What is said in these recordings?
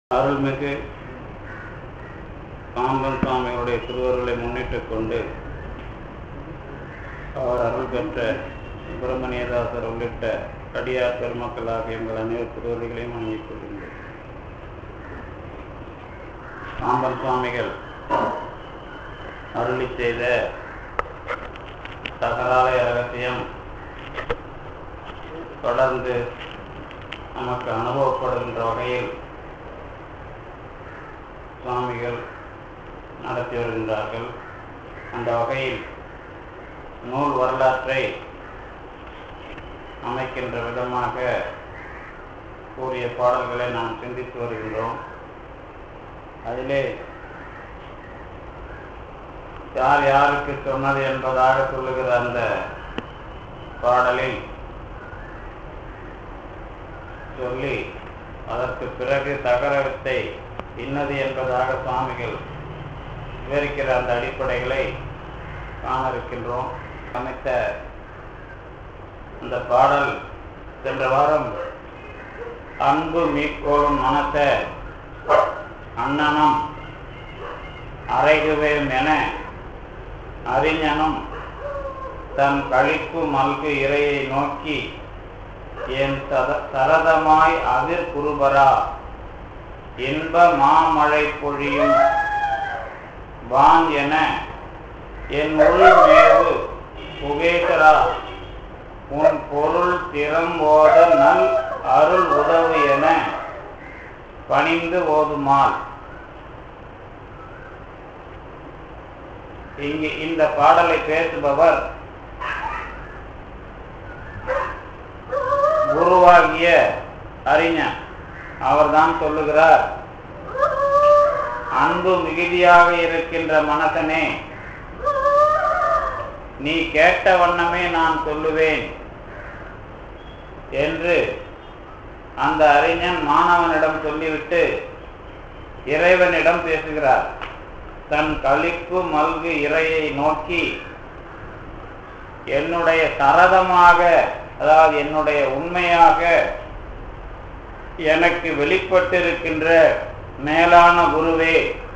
அருள்மிகு பாம்பன் சுவாமிகளுடைய திருவருளை முன்னிட்டுக் கொண்டு அவர் அருள் பெற்ற சுப்பிரமணியதாசர் உள்ளிட்ட அடியார் பெருமக்களாகிய எங்கள் அனைவர் திருவருளையும் வணங்கிக் கொள்கின்றேன் பாம்பன் சுவாமிகள் அருளி செய்த சகராலய ரகசியம் தொடர்ந்து நமக்கு அனுபவப்படுகின்ற வகையில் சுவாமிகள் நடத்தி வருகின்றார்கள் அந்த வகையில் நூல் வரலாற்றை அமைக்கின்ற விதமாக கூறிய பாடல்களை நாம் சிந்தித்து வருகின்றோம் அதிலே யார் யாருக்கு சொன்னது என்பதாக சொல்லுகிற அந்த பாடலில் சொல்லி அதற்கு பிறகு தகரத்தை இன்னது என்பதாக சுவாமிகள் விவரிக்கிற அந்த அடிப்படைகளை காண இருக்கின்றோம் அமைத்த அந்த பாடல் சென்ற வாரம் அன்பு மீட்கோளும் மனத்த அண்ணனும் அறைகுவேம் என அறிஞனும் தன் கழிப்பு மல்கு இறையை நோக்கி என் சத சரதமாய் அதிர் குருபரா இன்ப மாமழை பொழியும் வான் என என் உள் மேவு புகேசரா உன் பொருள் திறம் ஓத நல் அருள் உதவு என பணிந்து ஓதுமால் இங்கு இந்த பாடலை பேசுபவர் குருவாகிய அறிஞர் அவர்தான் சொல்லுகிறார் அன்பு மிகுதியாக இருக்கின்ற மனசனே நீ கேட்ட வண்ணமே நான் சொல்லுவேன் என்று அந்த அறிஞன் மாணவனிடம் சொல்லிவிட்டு இறைவனிடம் பேசுகிறார் தன் கழிப்பு மல்கு இறையை நோக்கி என்னுடைய சரதமாக அதாவது என்னுடைய உண்மையாக எனக்கு வெளிப்பட்டிருக்கின்ற மேலான குருவே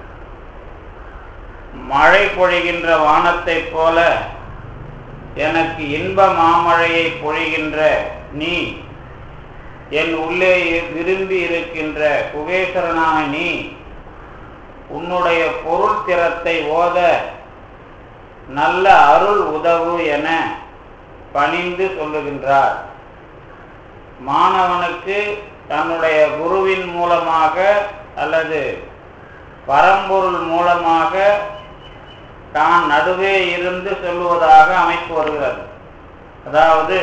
மழை பொழிகின்ற வானத்தைப் போல எனக்கு இன்ப மாமழையை பொழிகின்ற நீ என் உள்ளே விரும்பி இருக்கின்ற குகேஸ்வரனான நீ உன்னுடைய பொருள் திறத்தை ஓத நல்ல அருள் உதவு என பணிந்து சொல்லுகின்றார் மாணவனுக்கு தன்னுடைய குருவின் மூலமாக அல்லது பரம்பொருள் மூலமாக தான் நடுவே இருந்து சொல்லுவதாக அமைப்பு வருகிறது அதாவது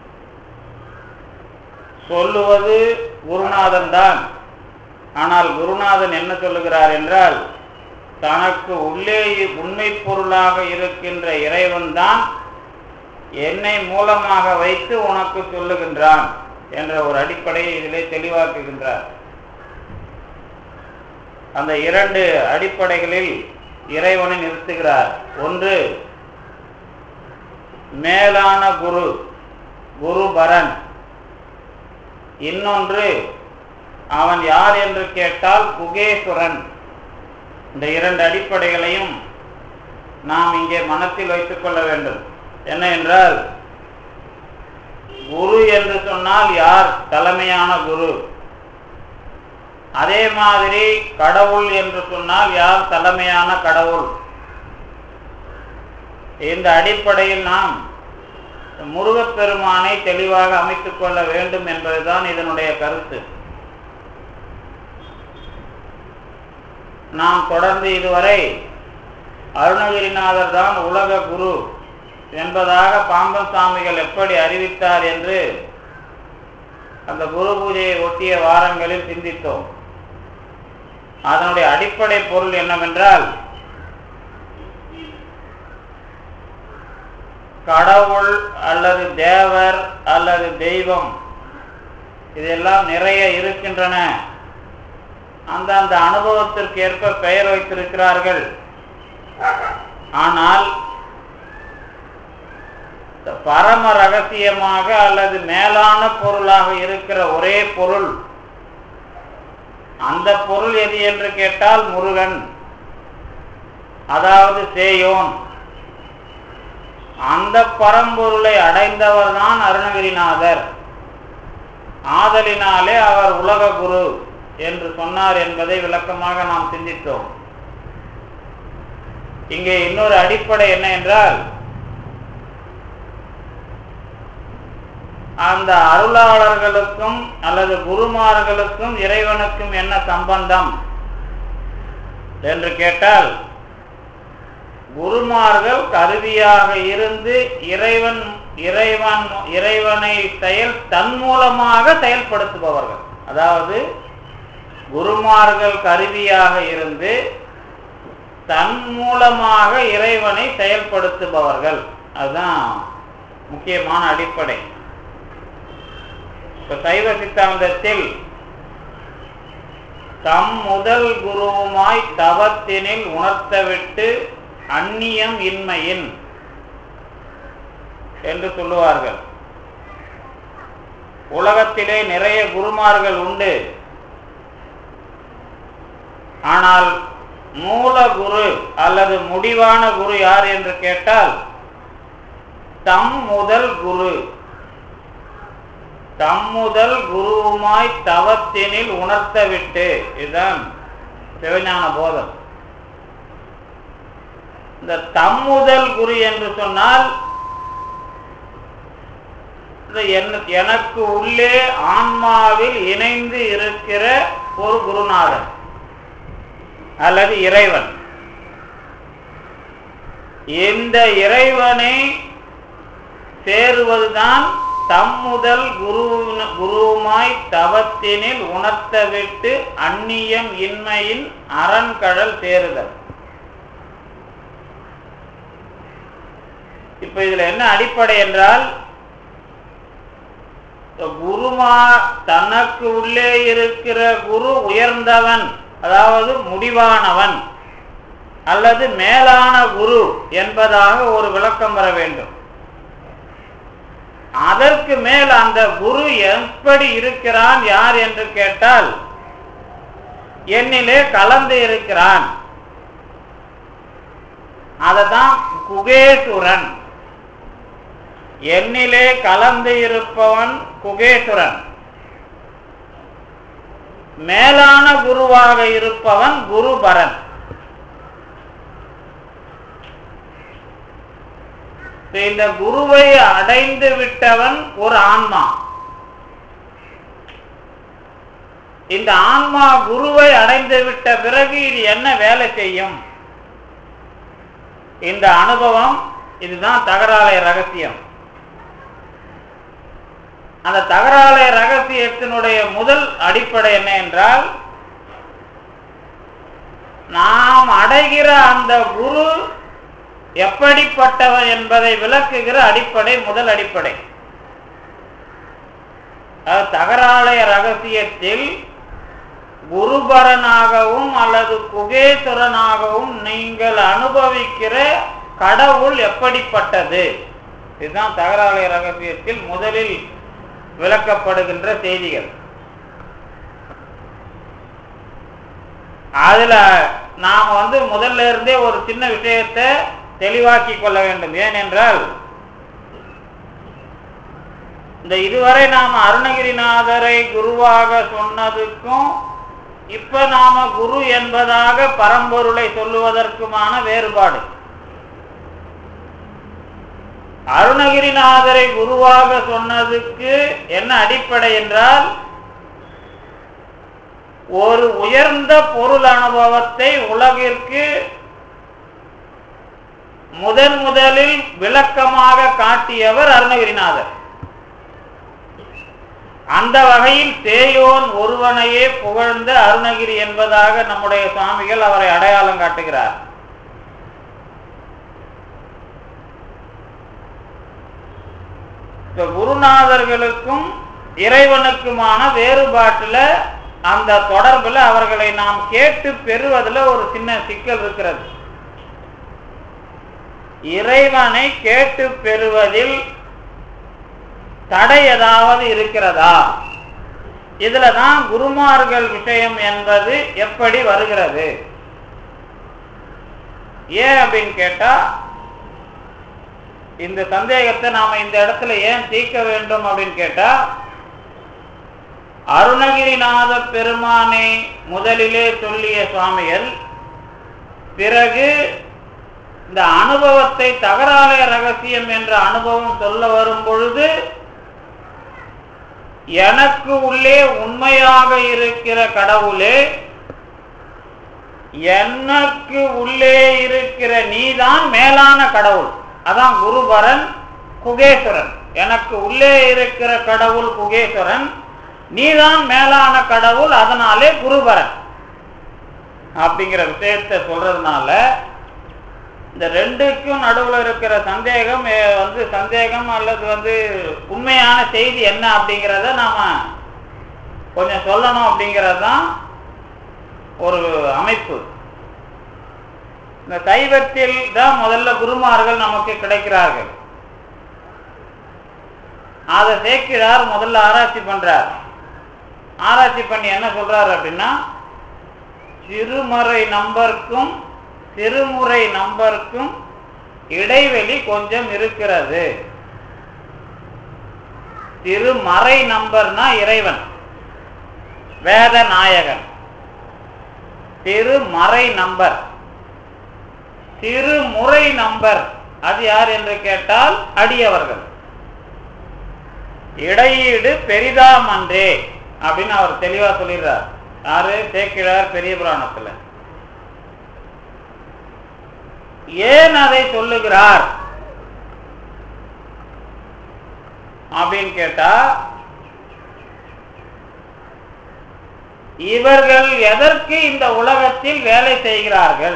சொல்லுவது குருநாதன் தான் ஆனால் குருநாதன் என்ன சொல்லுகிறார் என்றால் தனக்கு உள்ளே உண்மை பொருளாக இருக்கின்ற இறைவன் தான் என்னை மூலமாக வைத்து உனக்கு சொல்லுகின்றான் என்ற ஒரு அடிப்படையை இதிலே தெளிவாக்குகின்றார் அந்த இரண்டு அடிப்படைகளில் இறைவனை நிறுத்துகிறார் ஒன்று மேலான குரு குருபரன் இன்னொன்று அவன் யார் என்று கேட்டால் குகேஸ்வரன் இந்த இரண்டு அடிப்படைகளையும் நாம் இங்கே மனத்தில் வைத்துக் கொள்ள வேண்டும் என்ன என்றால் குரு என்று சொன்னால் யார் தலைமையான குரு அதே மாதிரி கடவுள் என்று சொன்னால் யார் தலைமையான கடவுள் இந்த அடிப்படையில் நாம் முருகப்பெருமானை தெளிவாக அமைத்துக் கொள்ள வேண்டும் என்பதுதான் இதனுடைய கருத்து நாம் தொடர்ந்து இதுவரை அருணகிரிநாதர் தான் உலக குரு என்பதாக பாம்பன் சாமிகள் எப்படி அறிவித்தார் என்று அந்த குரு பூஜையை ஒட்டிய வாரங்களில் சிந்தித்தோம் அதனுடைய அடிப்படை பொருள் என்னவென்றால் கடவுள் அல்லது தேவர் அல்லது தெய்வம் இதெல்லாம் நிறைய இருக்கின்றன அந்த அந்த அனுபவத்திற்கு ஏற்ப பெயர் வைத்திருக்கிறார்கள் ஆனால் பரம ரகசியமாக அல்லது மேலான பொருளாக இருக்கிற ஒரே பொருள் அந்த பொருள் எது என்று கேட்டால் முருகன் அதாவது சேயோன் அந்த பரம்பொருளை அடைந்தவர் தான் அருணகிரிநாதர் ஆதலினாலே அவர் உலக குரு என்று சொன்னார் என்பதை விளக்கமாக நாம் சிந்தித்தோம் இங்கே இன்னொரு அடிப்படை என்ன என்றால் அந்த அருளாளர்களுக்கும் அல்லது குருமார்களுக்கும் இறைவனுக்கும் என்ன சம்பந்தம் என்று கேட்டால் குருமார்கள் கருவியாக இருந்து இறைவன் இறைவன் இறைவனை செயல் தன் மூலமாக செயல்படுத்துபவர்கள் அதாவது குருமார்கள் கருவியாக இருந்து தன் மூலமாக இறைவனை செயல்படுத்துபவர்கள் அதுதான் முக்கியமான அடிப்படை இப்ப சைவ சித்தாந்தத்தில் தம் முதல் குருவுமாய் தவத்தினில் உணர்த்தவிட்டு அந்நியம் இன்மையின் என்று சொல்லுவார்கள் உலகத்திலே நிறைய குருமார்கள் உண்டு ஆனால் மூல குரு அல்லது முடிவான குரு யார் என்று கேட்டால் தம் முதல் குரு தம் முதல் குருவுமாய் தவத்தினில் உணர்த்தவிட்டு இதுதான் சிவஞான போதம் இந்த தம்முதல் குரு என்று சொன்னால் எனக்கு உள்ளே ஆன்மாவில் இணைந்து இருக்கிற ஒரு குருநாதன் அல்லது இறைவன் இந்த இறைவனை சேருவதுதான் தம்முதல் குரு குருவுமாய் தவத்தினில் உணர்த்தவிட்டு அந்நியம் இன்மையின் அரண்கடல் சேருதல் இப்ப இதுல என்ன அடிப்படை என்றால் குருமா தனக்கு உள்ளே இருக்கிற குரு உயர்ந்தவன் அதாவது முடிவானவன் அல்லது மேலான குரு என்பதாக ஒரு விளக்கம் வர வேண்டும் அதற்கு மேல் அந்த குரு எப்படி இருக்கிறான் யார் என்று கேட்டால் என்னிலே கலந்து இருக்கிறான் அததான் குகேசுரன் என்னிலே கலந்து இருப்பவன் குகேசுரன் மேலான குருவாக இருப்பவன் குருபரன் இந்த குருவை அடைந்து விட்டவன் ஒரு ஆன்மா இந்த ஆன்மா குருவை அடைந்து விட்ட பிறகு இது என்ன வேலை செய்யும் இந்த அனுபவம் இதுதான் தகராலய ரகசியம் அந்த தகராலய ரகசியத்தினுடைய முதல் அடிப்படை என்ன என்றால் நாம் அடைகிற அந்த குரு எப்படிப்பட்டவன் என்பதை விளக்குகிற அடிப்படை முதல் அடிப்படை தகராலய ரகசியத்தில் குருபரனாகவும் அல்லது குகேஸ்வரனாகவும் நீங்கள் அனுபவிக்கிற கடவுள் எப்படிப்பட்டது இதுதான் தகராலய ரகசியத்தில் முதலில் விளக்கப்படுகின்ற செய்திகள் அதுல நாம் வந்து முதல்ல இருந்தே ஒரு சின்ன விஷயத்தை தெளிவாக்கி கொள்ள வேண்டும் ஏனென்றால் இந்த இதுவரை நாம் அருணகிரிநாதரை குருவாக சொன்னதுக்கும் இப்ப நாம குரு என்பதாக பரம்பொருளை சொல்லுவதற்குமான வேறுபாடு அருணகிரிநாதரை குருவாக சொன்னதுக்கு என்ன அடிப்படை என்றால் ஒரு உயர்ந்த பொருள் அனுபவத்தை உலகிற்கு முதன் முதலில் விளக்கமாக காட்டியவர் அருணகிரிநாதர் அந்த வகையில் சேயோன் ஒருவனையே புகழ்ந்த அருணகிரி என்பதாக நம்முடைய சுவாமிகள் அவரை அடையாளம் காட்டுகிறார் குருநாதர்களுக்கும் இறைவனுக்குமான வேறுபாட்டுல அந்த தொடர்புல அவர்களை நாம் கேட்டு பெறுவதில் ஒரு சின்ன சிக்கல் இருக்கிறது இறைவனை கேட்டு பெறுவதில் தடை ஏதாவது இருக்கிறதா இதுல தான் குருமார்கள் விஷயம் என்பது எப்படி வருகிறது ஏன் அப்படின்னு கேட்டா இந்த சந்தேகத்தை நாம இந்த இடத்துல ஏன் தீர்க்க வேண்டும் அப்படின்னு கேட்டா அருணகிரிநாத பெருமானை முதலிலே சொல்லிய சுவாமிகள் பிறகு இந்த அனுபவத்தை தகராலய ரகசியம் என்ற அனுபவம் சொல்ல வரும் பொழுது எனக்கு உள்ளே உண்மையாக இருக்கிற கடவுளே எனக்கு உள்ளே இருக்கிற நீதான் மேலான கடவுள் அதான் குருபரன் குகேஸ்வரன் எனக்கு உள்ளே இருக்கிற கடவுள் குகேஸ்வரன் நீதான் மேலான கடவுள் அதனாலே குருபரன் அப்படிங்கிற விஷயத்தை சொல்றதுனால இந்த ரெண்டுக்கும் நடுவில் இருக்கிற சந்தேகம் எ- வந்து சந்தேகம் அல்லது வந்து உண்மையான செய்தி என்ன அப்படிங்கிறத நாம கொஞ்சம் சொல்லணும் அப்படிங்கிறது தான் ஒரு அமைப்பு இந்த சைவத்தில் தான் முதல்ல குருமார்கள் நமக்கு கிடைக்கிறார்கள் அதை சேர்க்கிறார் முதல்ல ஆராய்ச்சி பண்றார் ஆராய்ச்சி பண்ணி என்ன சொல்றாரு அப்படின்னா திருமறை நம்பருக்கும் திருமுறை நம்பருக்கும் இடைவெளி கொஞ்சம் இருக்கிறது திருமறை நம்பர்னா இறைவன் வேத நாயகன் திருமறை நம்பர் திருமுறை நம்பர் அது யார் என்று கேட்டால் அடியவர்கள் இடையீடு பெரிதாமன்றே அப்படின்னு அவர் தெளிவா சொல்லிடுறார் யாரு சேக்கிழார் பெரிய புராணத்துல ஏன் அதை சொல்லுகிறார் அப்படின்னு கேட்டா இவர்கள் எதற்கு இந்த உலகத்தில் வேலை செய்கிறார்கள்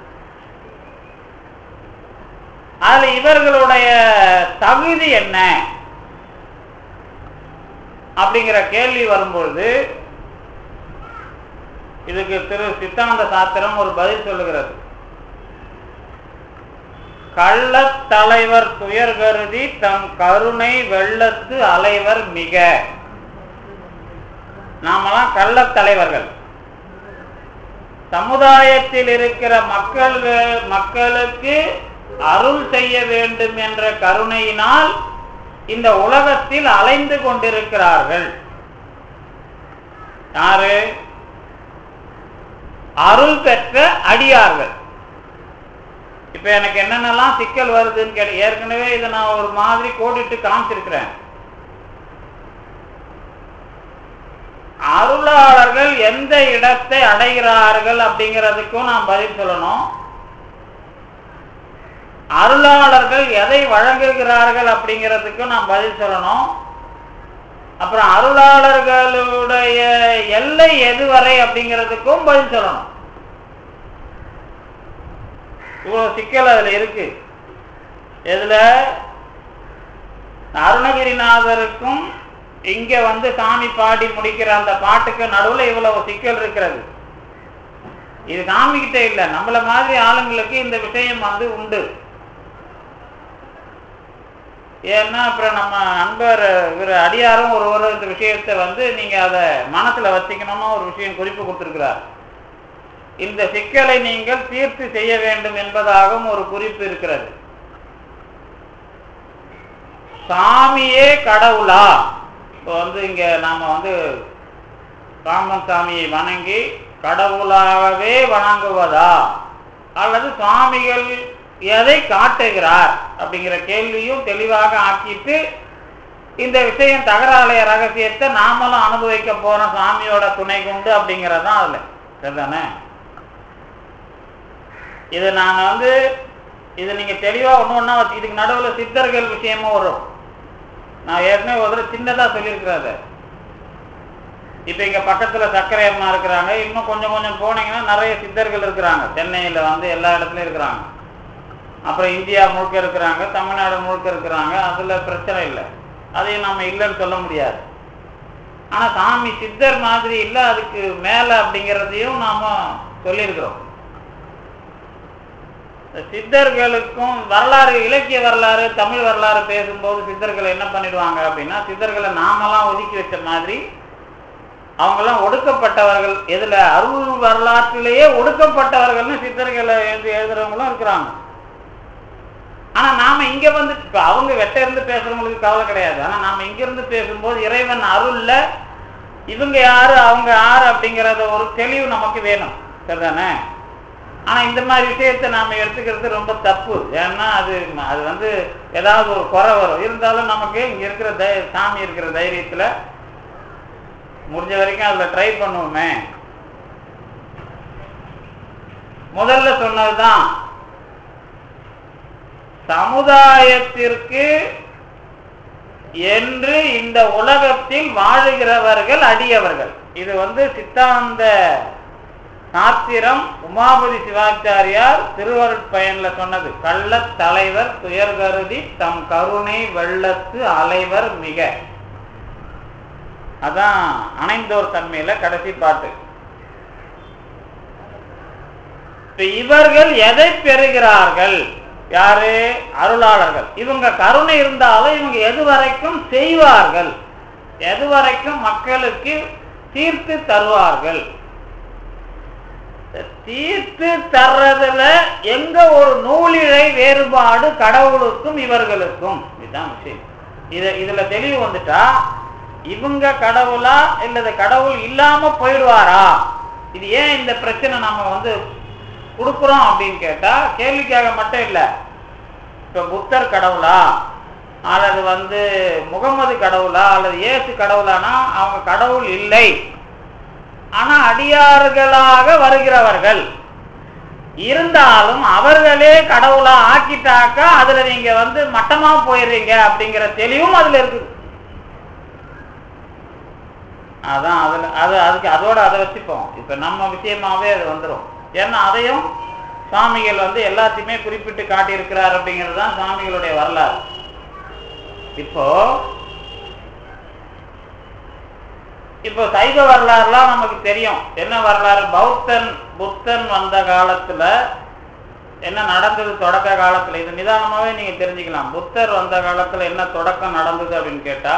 அதுல இவர்களுடைய தகுதி என்ன அப்படிங்கிற கேள்வி வரும்பொழுது இதுக்கு திரு சித்தாந்த சாத்திரம் ஒரு பதில் சொல்லுகிறது கள்ளத் தலைவர் துயர் கருதி தம் கருணை வெள்ளத்து அலைவர் மிக நாமெல்லாம் கள்ளத் தலைவர்கள் சமுதாயத்தில் இருக்கிற மக்கள் மக்களுக்கு அருள் செய்ய வேண்டும் என்ற கருணையினால் இந்த உலகத்தில் அலைந்து கொண்டிருக்கிறார்கள் யாரு அருள் பெற்ற அடியார்கள் இப்ப எனக்கு என்னென்னலாம் சிக்கல் வருதுன்னு கேட்ட ஏற்கனவே இதை நான் ஒரு மாதிரி கோடிட்டு காமிச்சிருக்கிறேன் அருளாளர்கள் எந்த இடத்தை அடைகிறார்கள் அப்படிங்கிறதுக்கும் நான் பதில் சொல்லணும் அருளாளர்கள் எதை வழங்குகிறார்கள் அப்படிங்கிறதுக்கும் நான் பதில் சொல்லணும் அப்புறம் அருளாளர்களுடைய எல்லை எதுவரை அப்படிங்கிறதுக்கும் பதில் சொல்லணும் இவ்வளவு சிக்கல் அதுல இருக்கு எதுல அருணகிரிநாதருக்கும் இங்க வந்து சாமி பாடி முடிக்கிற அந்த பாட்டுக்கு நடுவுல இவ்வளவு சிக்கல் இருக்கிறது இது சாமிக்கிட்ட இல்ல நம்மள மாதிரி ஆளுங்களுக்கு இந்த விஷயம் வந்து உண்டு ஏன்னா அப்புறம் நம்ம நண்பர் இவர் அடியாரும் ஒரு ஒரு இந்த விஷயத்தை வந்து நீங்க அதை மனசுல வச்சுக்கணும்னு ஒரு விஷயம் குறிப்பு கொடுத்திருக்கிறார் இந்த சிக்கலை நீங்கள் தீர்த்து செய்ய வேண்டும் என்பதாகவும் ஒரு குறிப்பு இருக்கிறது சாமியே கடவுளா இப்போ வந்து இங்க நாம வந்து ராமன் சாமியை வணங்கி கடவுளாகவே வணங்குவதா அல்லது சுவாமிகள் எதை காட்டுகிறார் அப்படிங்கிற கேள்வியும் தெளிவாக ஆக்கிட்டு இந்த விஷயம் தகராலய ரகசியத்தை நாமளும் அனுபவிக்க போறோம் சாமியோட துணை கொண்டு அப்படிங்கறதுதான் அதுல சரிதானே இது நாங்க வந்து இது நீங்க தெளிவா ஒண்ணு ஒண்ணா வச்சு- இதுக்கு நடுவுல சித்தர்கள் விஷயமும் வரும் நான் ஏற்கனவே ஒரு தடவை சின்னதா சொல்லியிருக்கிறேன் இப்ப இங்க பக்கத்துல சர்க்கரை அம்மா இருக்கிறாங்க இன்னும் கொஞ்சம் கொஞ்சம் போனீங்கன்னா நிறைய சித்தர்கள் இருக்கிறாங்க சென்னையில வந்து எல்லா இடத்துலயும் இருக்கிறாங்க அப்புறம் இந்தியா முழுக்க இருக்கிறாங்க தமிழ்நாடு முழுக்க இருக்கிறாங்க அதுல பிரச்சனை இல்லை அதையும் நம்ம இல்லைன்னு சொல்ல முடியாது ஆனா சாமி சித்தர் மாதிரி இல்லை அதுக்கு மேல அப்படிங்கிறதையும் நாம சொல்லியிருக்கிறோம் இந்த சித்தர்களுக்கும் வரலாறு இலக்கிய வரலாறு தமிழ் வரலாறு பேசும்போது சித்தர்கள் என்ன பண்ணிடுவாங்க அப்படின்னா சித்தர்களை நாமெல்லாம் ஒதுக்கி வச்ச மாதிரி அவங்கெல்லாம் ஒடுக்கப்பட்டவர்கள் எதுல அருள் வரலாற்றிலேயே ஒடுக்கப்பட்டவர்கள்னு சித்தர்களை எழுதி எழுதுறவங்களும் இருக்கிறாங்க ஆனா நாம இங்க வந்து இப்ப அவங்க வெட்ட இருந்து பேசுறவங்களுக்கு கவலை கிடையாது ஆனா நாம இங்க இருந்து பேசும்போது இறைவன் அருள்ல இவங்க யாரு அவங்க யாரு அப்படிங்கறத ஒரு தெளிவு நமக்கு வேணும் சரிதானே ஆனா இந்த மாதிரி விஷயத்தை நாம எடுத்துக்கிறது ரொம்ப தப்பு ஏன்னா அது அது வந்து ஏதாவது ஒரு குறை வரும் இருந்தாலும் நமக்கு இங்க இருக்கிற தை சாமி இருக்கிற தைரியத்துல முடிஞ்ச வரைக்கும் அதுல ட்ரை பண்ணுவோமே முதல்ல சொன்னதுதான் சமுதாயத்திற்கு என்று இந்த உலகத்தில் வாழுகிறவர்கள் அடியவர்கள் இது வந்து சித்தாந்த சாத்திரம் உமாபதி சிவாச்சாரியார் திருவருட்பயன்ல சொன்னது கள்ளத் தலைவர் துயர் கருதி தம் கருணை வெள்ளத்து அலைவர் மிக அதான் அணைந்தோர் தன்மையில கடைசி பாட்டு இப்ப இவர்கள் எதை பெறுகிறார்கள் யாரு அருளாளர்கள் இவங்க கருணை இருந்தாலும் இவங்க எது வரைக்கும் செய்வார்கள் எது வரைக்கும் மக்களுக்கு தீர்த்து தருவார்கள் தீர்த்து தர்றதுல எங்க ஒரு நூலிழை வேறுபாடு கடவுளுக்கும் இவர்களுக்கும் இதுதான் விஷயம் இத இதுல தெளிவு வந்துட்டா இவங்க கடவுளா இல்லது கடவுள் இல்லாம போயிடுவாரா இது ஏன் இந்த பிரச்சனை நம்ம வந்து கொடுக்குறோம் அப்படின்னு கேட்டா கேள்விக்காக மட்டும் இல்ல இப்ப புத்தர் கடவுளா அல்லது வந்து முகமது கடவுளா அல்லது இயேசு கடவுளானா அவங்க கடவுள் இல்லை ஆனா அடியார்களாக வருகிறவர்கள் இருந்தாலும் அவர்களே கடவுளா ஆக்கிட்டாக்கா அதுல நீங்க வந்து மட்டமா போயிடுறீங்க அப்படிங்கிற தெளிவும் அதுல இருக்குது அதான் அதுல அது அதுக்கு அதோட அதை வச்சுப்போம் இப்ப நம்ம விஷயமாவே அது வந்துடும் ஏன்னா அதையும் சுவாமிகள் வந்து எல்லாத்தையுமே குறிப்பிட்டு காட்டியிருக்கிறார் அப்படிங்கிறது தான் சுவாமிகளுடைய வரலாறு இப்போ இப்போ சைவ வரலாறுலாம் நமக்கு தெரியும் என்ன வரலாறு பௌத்தன் புத்தன் வந்த காலத்துல என்ன நடந்தது தொடக்க காலத்துல இது நிதானமாவே நீங்க தெரிஞ்சுக்கலாம் புத்தர் வந்த காலத்துல என்ன தொடக்கம் நடந்தது அப்படின்னு கேட்டா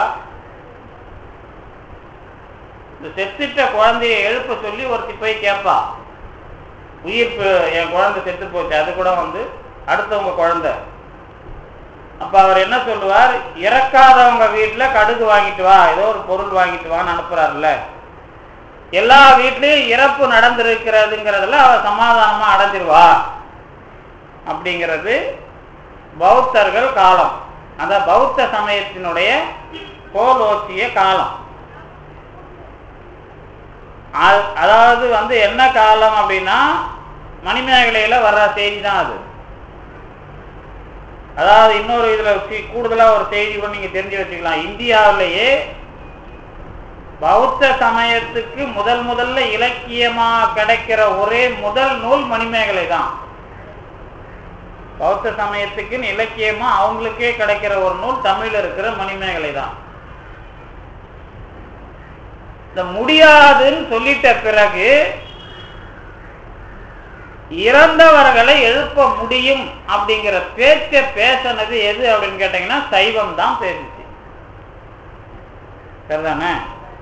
இந்த செத்துட்ட குழந்தைய எழுப்ப சொல்லி ஒருத்தி போய் கேட்பா உயிர் பு- என் குழந்தை செத்து போச்சு அது கூட வந்து அடுத்தவங்க குழந்தை அப்ப அவர் என்ன சொல்லுவார் இறக்காதவங்க வீட்டுல கடுகு வாங்கிட்டு வா ஏதோ ஒரு பொருள் வாங்கிட்டு வான்னு அனுப்புறாருல்ல எல்லா வீட்லயும் இறப்பு நடந்திருக்கிறதுங்கிறதுல அவ சமாதானமா அடைஞ்சிருவா அப்படிங்கிறது பௌத்தர்கள் காலம் அந்த பௌத்த சமயத்தினுடைய கோலோச்சிய காலம் அ- அதாவது வந்து என்ன காலம் அப்படின்னா மணிமேகலையில வர்ற செய்தி தான் அது அதாவது இன்னொரு இதுல சி- கூடுதலா ஒரு செய்தி கூட நீங்க தெரிஞ்சு வச்சுக்கலாம் இந்தியாவிலேயே பௌத்த சமயத்துக்கு முதல் முதல்ல இலக்கியமா கிடைக்கிற ஒரே முதல் நூல் மணிமேகலை தான் பௌத்த சமயத்துக்குன்னு இலக்கியமா அவங்களுக்கே கிடைக்கிற ஒரு நூல் தமிழ்ல இருக்கிற மணிமேகலை தான் இந்த முடியாதுன்னு சொல்லிட்ட பிறகு இறந்தவர்களை எழுப்ப முடியும் அப்படிங்கிற பேச்ச பேசினது எது அப்படின்னு கேட்டீங்கன்னா சைவம் தான் பேசுச்சு சரிதானே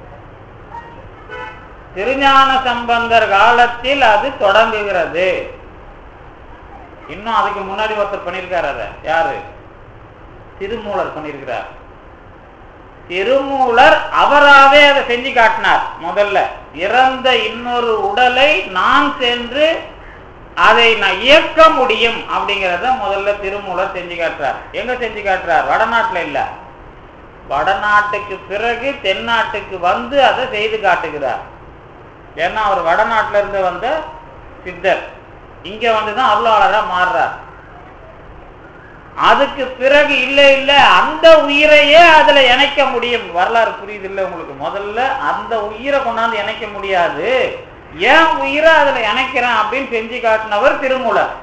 திருஞான சம்பந்தர் காலத்தில் அது தொடங்குகிறது இன்னும் அதுக்கு முன்னாடி ஒருத்தர் பண்ணியிருக்காரு அதை யாரு திருமூலர் பண்ணியிருக்கிறார் திருமூலர் அவராவே அதை செஞ்சு காட்டினார் முதல்ல இறந்த இன்னொரு உடலை நான் சென்று அதை நான் இயக்க முடியும் அப்படிங்கிறத முதல்ல திருமூலர் செஞ்சு காட்டுறார் எங்க செஞ்சு காட்டுறார் வடநாட்டுல இல்ல வடநாட்டுக்கு பிறகு தென்னாட்டுக்கு வந்து அதை செய்து காட்டுகிறார் ஏன்னா அவர் வடநாட்டுல இருந்து வந்த சித்தர் இங்க வந்துதான் அருளாளரா மாறுறார் அதுக்கு பிறகு இல்ல இல்ல அந்த உயிரையே அதுல இணைக்க முடியும் வரலாறு புரியுது இல்ல உங்களுக்கு முதல்ல அந்த உயிரை கொண்டாந்து இணைக்க முடியாது ஏன் உயிரை அதுல இணைக்கிறேன் அப்படின்னு செஞ்சு காட்டினவர் திருமூலர்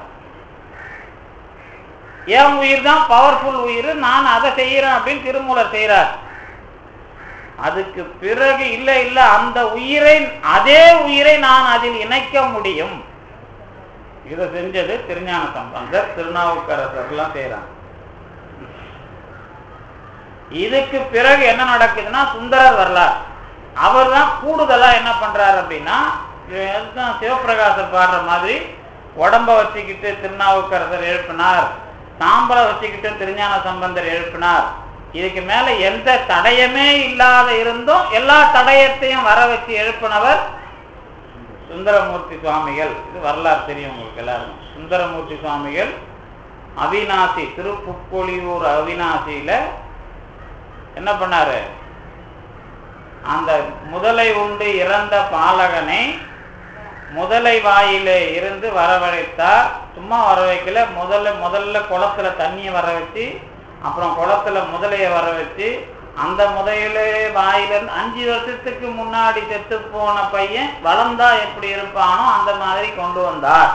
என் உயிர் தான் பவர்ஃபுல் உயிர் நான் அதை செய்யறேன் அப்படின்னு திருமூலர் செய்யறார் அதுக்கு பிறகு இல்ல இல்ல அந்த உயிரை அதே உயிரை நான் அதில் இணைக்க முடியும் இதை செஞ்சது திருஞான சம்பந்தர் திருநாவுக்கரசர் எல்லாம் செய்யறாங்க இதுக்கு பிறகு என்ன நடக்குதுன்னா சுந்தரர் வரலாறு அவர் தான் கூடுதலா என்ன பண்றாரு அப்படின்னா இதுதான் சிவபிரகாசர் பாடுற மாதிரி உடம்ப வச்சுக்கிட்டு திருநாவுக்கரசர் எழுப்பினார் சாம்பலை வச்சுக்கிட்டு திருஞான சம்பந்தர் எழுப்பினார் இதுக்கு மேல எந்த தடயமே இல்லாத இருந்தும் எல்லா தடயத்தையும் வர வச்சு எழுப்பினவர் சுந்தரமூர்த்தி சுவாமிகள் இது வரலாறு தெரியும் உங்களுக்கு எல்லாருக்கும் சுந்தரமூர்த்தி சுவாமிகள் அவிநாசி திருப்புக்கொழியூர் அவிநாசியில என்ன பண்ணாரு அந்த முதலை உண்டு இறந்த பாலகனை முதலை வாயில இருந்து வரவழைத்தார் சும்மா வர வைக்கல முதல்ல முதல்ல குளத்துல தண்ணியை வர வச்சு அப்புறம் குளத்துல முதலைய வர வச்சு அந்த முதல வாயில இருந்து அஞ்சு வருஷத்துக்கு முன்னாடி செத்து போன பையன் வளர்ந்தா எப்படி இருப்பானோ அந்த மாதிரி கொண்டு வந்தார்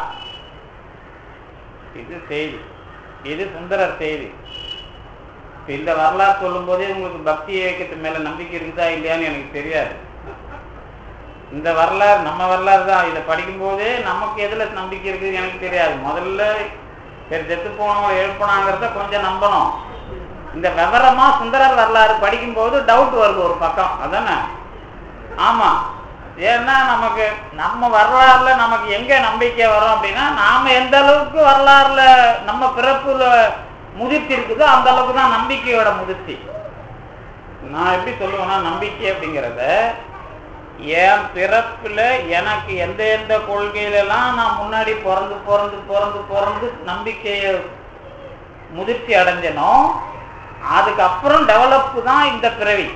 இது செய்தி இது சுந்தரர் செய்தி இப்ப இந்த வரலாறு சொல்லும் போதே உங்களுக்கு பக்தி இயக்கத்து மேல நம்பிக்கை இருக்குதா இல்லையான்னு எனக்கு தெரியாது இந்த வரலாறு நம்ம வரலாறு தான் இதை படிக்கும் போதே நமக்கு எதுல நம்பிக்கை இருக்குது எனக்கு தெரியாது முதல்ல சரி செத்து போனவங்க எழுப்பினாங்கிறத கொஞ்சம் நம்பணும் இந்த விவரமா சுந்தரர் வரலாறு படிக்கும்போது டவுட் வருது ஒரு பக்கம் அதானே ஆமா ஏன்னா நமக்கு நம்ம வரலாறுல நமக்கு எங்க நம்பிக்கை வரும் அப்படின்னா நாம எந்த அளவுக்கு வரலாறுல நம்ம பிறப்புல முதிர்ச்சி இருக்குதோ அந்த அளவுக்கு தான் நம்பிக்கையோட முதிர்ச்சி நான் எப்படி சொல்லுவேன்னா நம்பிக்கை அப்படிங்கிறத என் பிறப்புல எனக்கு எந்த எந்த கொள்கையிலலாம் நான் முன்னாடி பிறந்து பிறந்து பிறந்து பிறந்து நம்பிக்கையை முதிர்ச்சி அடைஞ்சனோ அதுக்கப்புறம் டெவலப் தான் இந்த பிறவி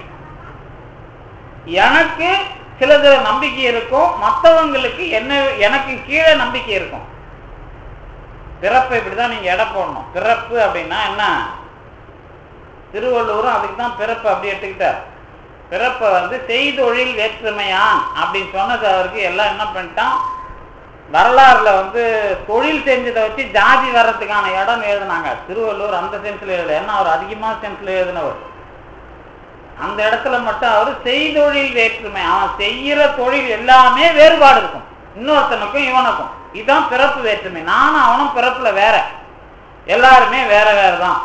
எனக்கு சிலது நம்பிக்கை இருக்கும் மற்றவங்களுக்கு என்ன எனக்கு கீழே நம்பிக்கை இருக்கும் பிறப்பை இப்படிதான் நீங்க எடை போடணும் பிறப்பு அப்படின்னா என்ன திருவள்ளுவரும் அதுக்கு தான் பிறப்பு அப்படி எடுத்துக்கிட்டார் பிறப்பை வந்து செய்தொழில் வேற்றுமையான் அப்படின்னு சொன்னது அவருக்கு எல்லாம் என்ன பண்ணிட்டான் வரலாறுல வந்து தொழில் செஞ்சதை வச்சு ஜாதி வர்றதுக்கான இடம் எழுதினாங்க திருவள்ளுவர் அந்த சென்ஸ்ல எழுதல ஏன்னா அவர் அதிகமா சென்ஸ்ல எழுதினவர் அந்த இடத்துல மட்டும் அவர் செய்தொழில் வேற்றுமை அவன் செய்யற தொழில் எல்லாமே வேறுபாடு இருக்கும் இன்னொருத்தனுக்கும் இவனுக்கும் இதுதான் பிறப்பு வேற்றுமை நானும் அவனும் பிறப்புல வேற எல்லாருமே வேற வேற தான்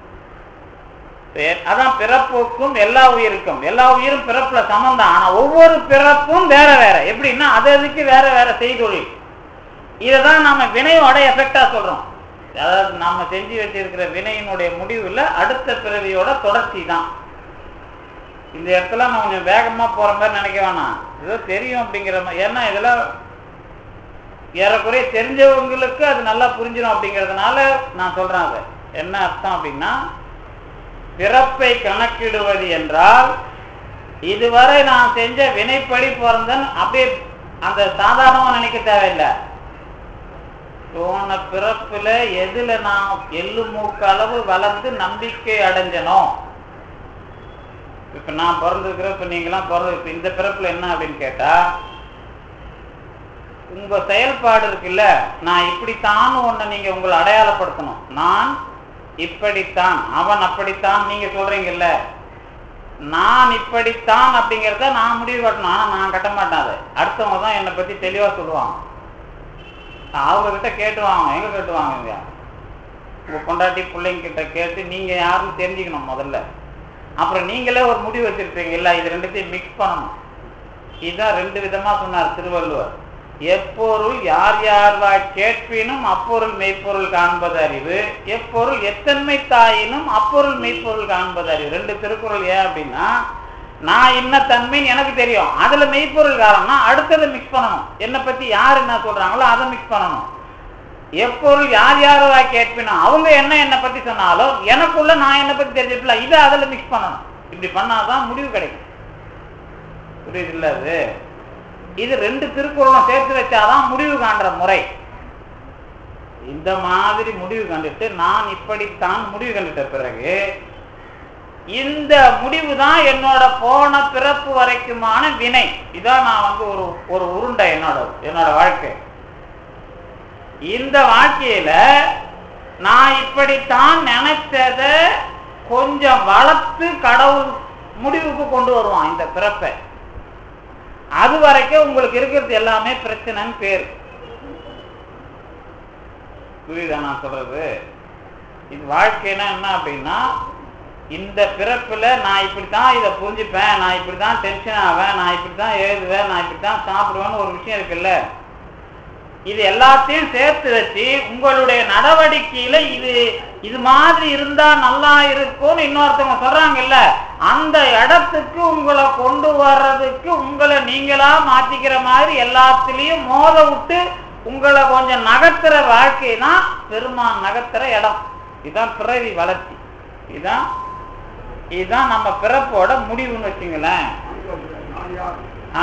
அதான் பிறப்புக்கும் எல்லா உயிருக்கும் எல்லா உயிரும் பிறப்புல சமந்தான் ஆனா ஒவ்வொரு பிறப்பும் வேற வேற எப்படின்னா அது அதுக்கு வேற வேற செய்தொழில் இதைதான் நம்ம வினையோட எஃபெக்டா சொல்றோம் அதாவது நாம செஞ்சு வச்சிருக்கிற வினையினுடைய முடிவுல அடுத்த பிறவியோட தொடர்ச்சி தான் இந்த இடத்துல நான் கொஞ்சம் வேகமா போற மாதிரி நினைக்க வேணாம் ஏதோ தெரியும் அப்படிங்கிற மாதிரி ஏன்னா இதுல ஏறக்குறைய தெரிஞ்சவங்களுக்கு அது நல்லா புரிஞ்சிடும் அப்படிங்கிறதுனால நான் சொல்றேன் அதை என்ன அர்த்தம் அப்படின்னா பிறப்பை கணக்கிடுவது என்றால் இதுவரை நான் செஞ்ச வினைப்படி பிறந்தன் அப்படியே அந்த சாதாரணமா நினைக்க தேவையில்லை போன பிறப்புல எதுல நான் எள்ளு மூக்கு அளவு வளர்ந்து நம்பிக்கை அடைஞ்சனோ இப்ப நான் பிறந்திருக்கிற இப்ப நீங்களாம் பிறந்த இப்ப இந்த பிறப்புல என்ன அப்படின்னு கேட்டா உங்க செயல்பாடு இருக்குல்ல நான் இப்படித்தான் ஒண்ணு நீங்க உங்களை அடையாளப்படுத்தணும் நான் இப்படித்தான் அவன் அப்படித்தான் நீங்க சொல்றீங்கல்ல நான் இப்படித்தான் அப்படிங்கிறத நான் முடிவு கட்டணும் ஆனா நான் கட்ட மாட்டேன் அதை அடுத்தவங்க தான் என்னை பத்தி தெளிவா சொல்லுவாங்க அவங்க கிட்ட கேட்டுவாங்க எங்க கேட்டுவாங்க இங்க உங்க பொண்டாட்டி பிள்ளைங்க கிட்ட கேட்டு நீங்க யாருன்னு தெரிஞ்சுக்கணும் முதல்ல அப்புறம் நீங்களே ஒரு முடிவு வச்சிருப்பீங்க இல்ல இது ரெண்டுத்தையும் மிக்ஸ் பண்ணணும் இதுதான் ரெண்டு விதமா சொன்னார் திருவள்ளுவர் எப்பொருள் யார் யார்வா கேட்பினும் அப்பொருள் மெய்ப்பொருள் காண்பது அறிவு எப்பொருள் எத்தன்மை தாயினும் அப்பொருள் மெய்ப்பொருள் காண்பது அறிவு ரெண்டு திருக்குறள் ஏன் அப்படின்னா நான் என்ன தன்மைன்னு எனக்கு தெரியும் அதுல மெய்ப்பொருள் காரணம்னா அடுத்ததை மிக்ஸ் பண்ணணும் என்னை பத்தி யார் என்ன சொல்றாங்களோ அதை மிக்ஸ் பண்ணணும் எப்பொருள் யார் யாரவா கேட்பினும் அவங்க என்ன என்னை பத்தி சொன்னாலும் எனக்குள்ள நான் என்னை பத்தி தெரிஞ்சிருப்பல இதை அதுல மிக்ஸ் பண்ணணும் இப்படி பண்ணாதான் முடிவு கிடைக்கும் புரியுது இல்ல அது இது ரெண்டு திருக்குறளும் சேர்த்து வச்சாதான் முடிவு காண்ற முறை இந்த மாதிரி முடிவு கண்டுட்டு நான் இப்படித்தான் முடிவு கண்டுட்ட பிறகு இந்த முடிவு தான் என்னோட போன பிறப்பு வரைக்குமான வினை இதான் நான் வந்து ஒரு ஒரு உருண்டை என்னோட என்னோட வாழ்க்கை இந்த வாழ்க்கையில நான் இப்படித்தான் நினைச்சத கொஞ்சம் வளர்த்து கடவுள் முடிவுக்கு கொண்டு வருவான் இந்த பிறப்பை அது வரைக்கும் உங்களுக்கு இருக்கிறது எல்லாமே பிரச்சனைன்னு பேர் புரியுதா நான் சொல்றது இது வாழ்க்கைனா என்ன அப்படின்னா இந்த பிறப்புல நான் இப்படித்தான் இதை புரிஞ்சுப்பேன் நான் இப்படித்தான் டென்ஷன் ஆவேன் நான் இப்படித்தான் எழுதுவேன் நான் இப்படித்தான் சாப்பிடுவேன்னு ஒரு விஷயம் இருக்குல்ல இது எல்லாத்தையும் சேர்த்து வச்சு உங்களுடைய நடவடிக்கையில இது இது மாதிரி இருந்தா நல்லா இருக்கும்னு இன்னொருத்தவங்க சொல்றாங்கல்ல அந்த இடத்துக்கு உங்களை கொண்டு வர்றதுக்கு உங்களை நீங்களா மாத்திக்கிற மாதிரி எல்லாத்துலயும் மோத விட்டு உங்களை கொஞ்சம் நகர்த்துற வாழ்க்கை தான் பெருமான் நகர்த்துற இடம் இதுதான் பிறவி வளர்ச்சி இதுதான் இதுதான் நம்ம பிறப்போட முடிவுன்னு வச்சுங்களேன் ஆ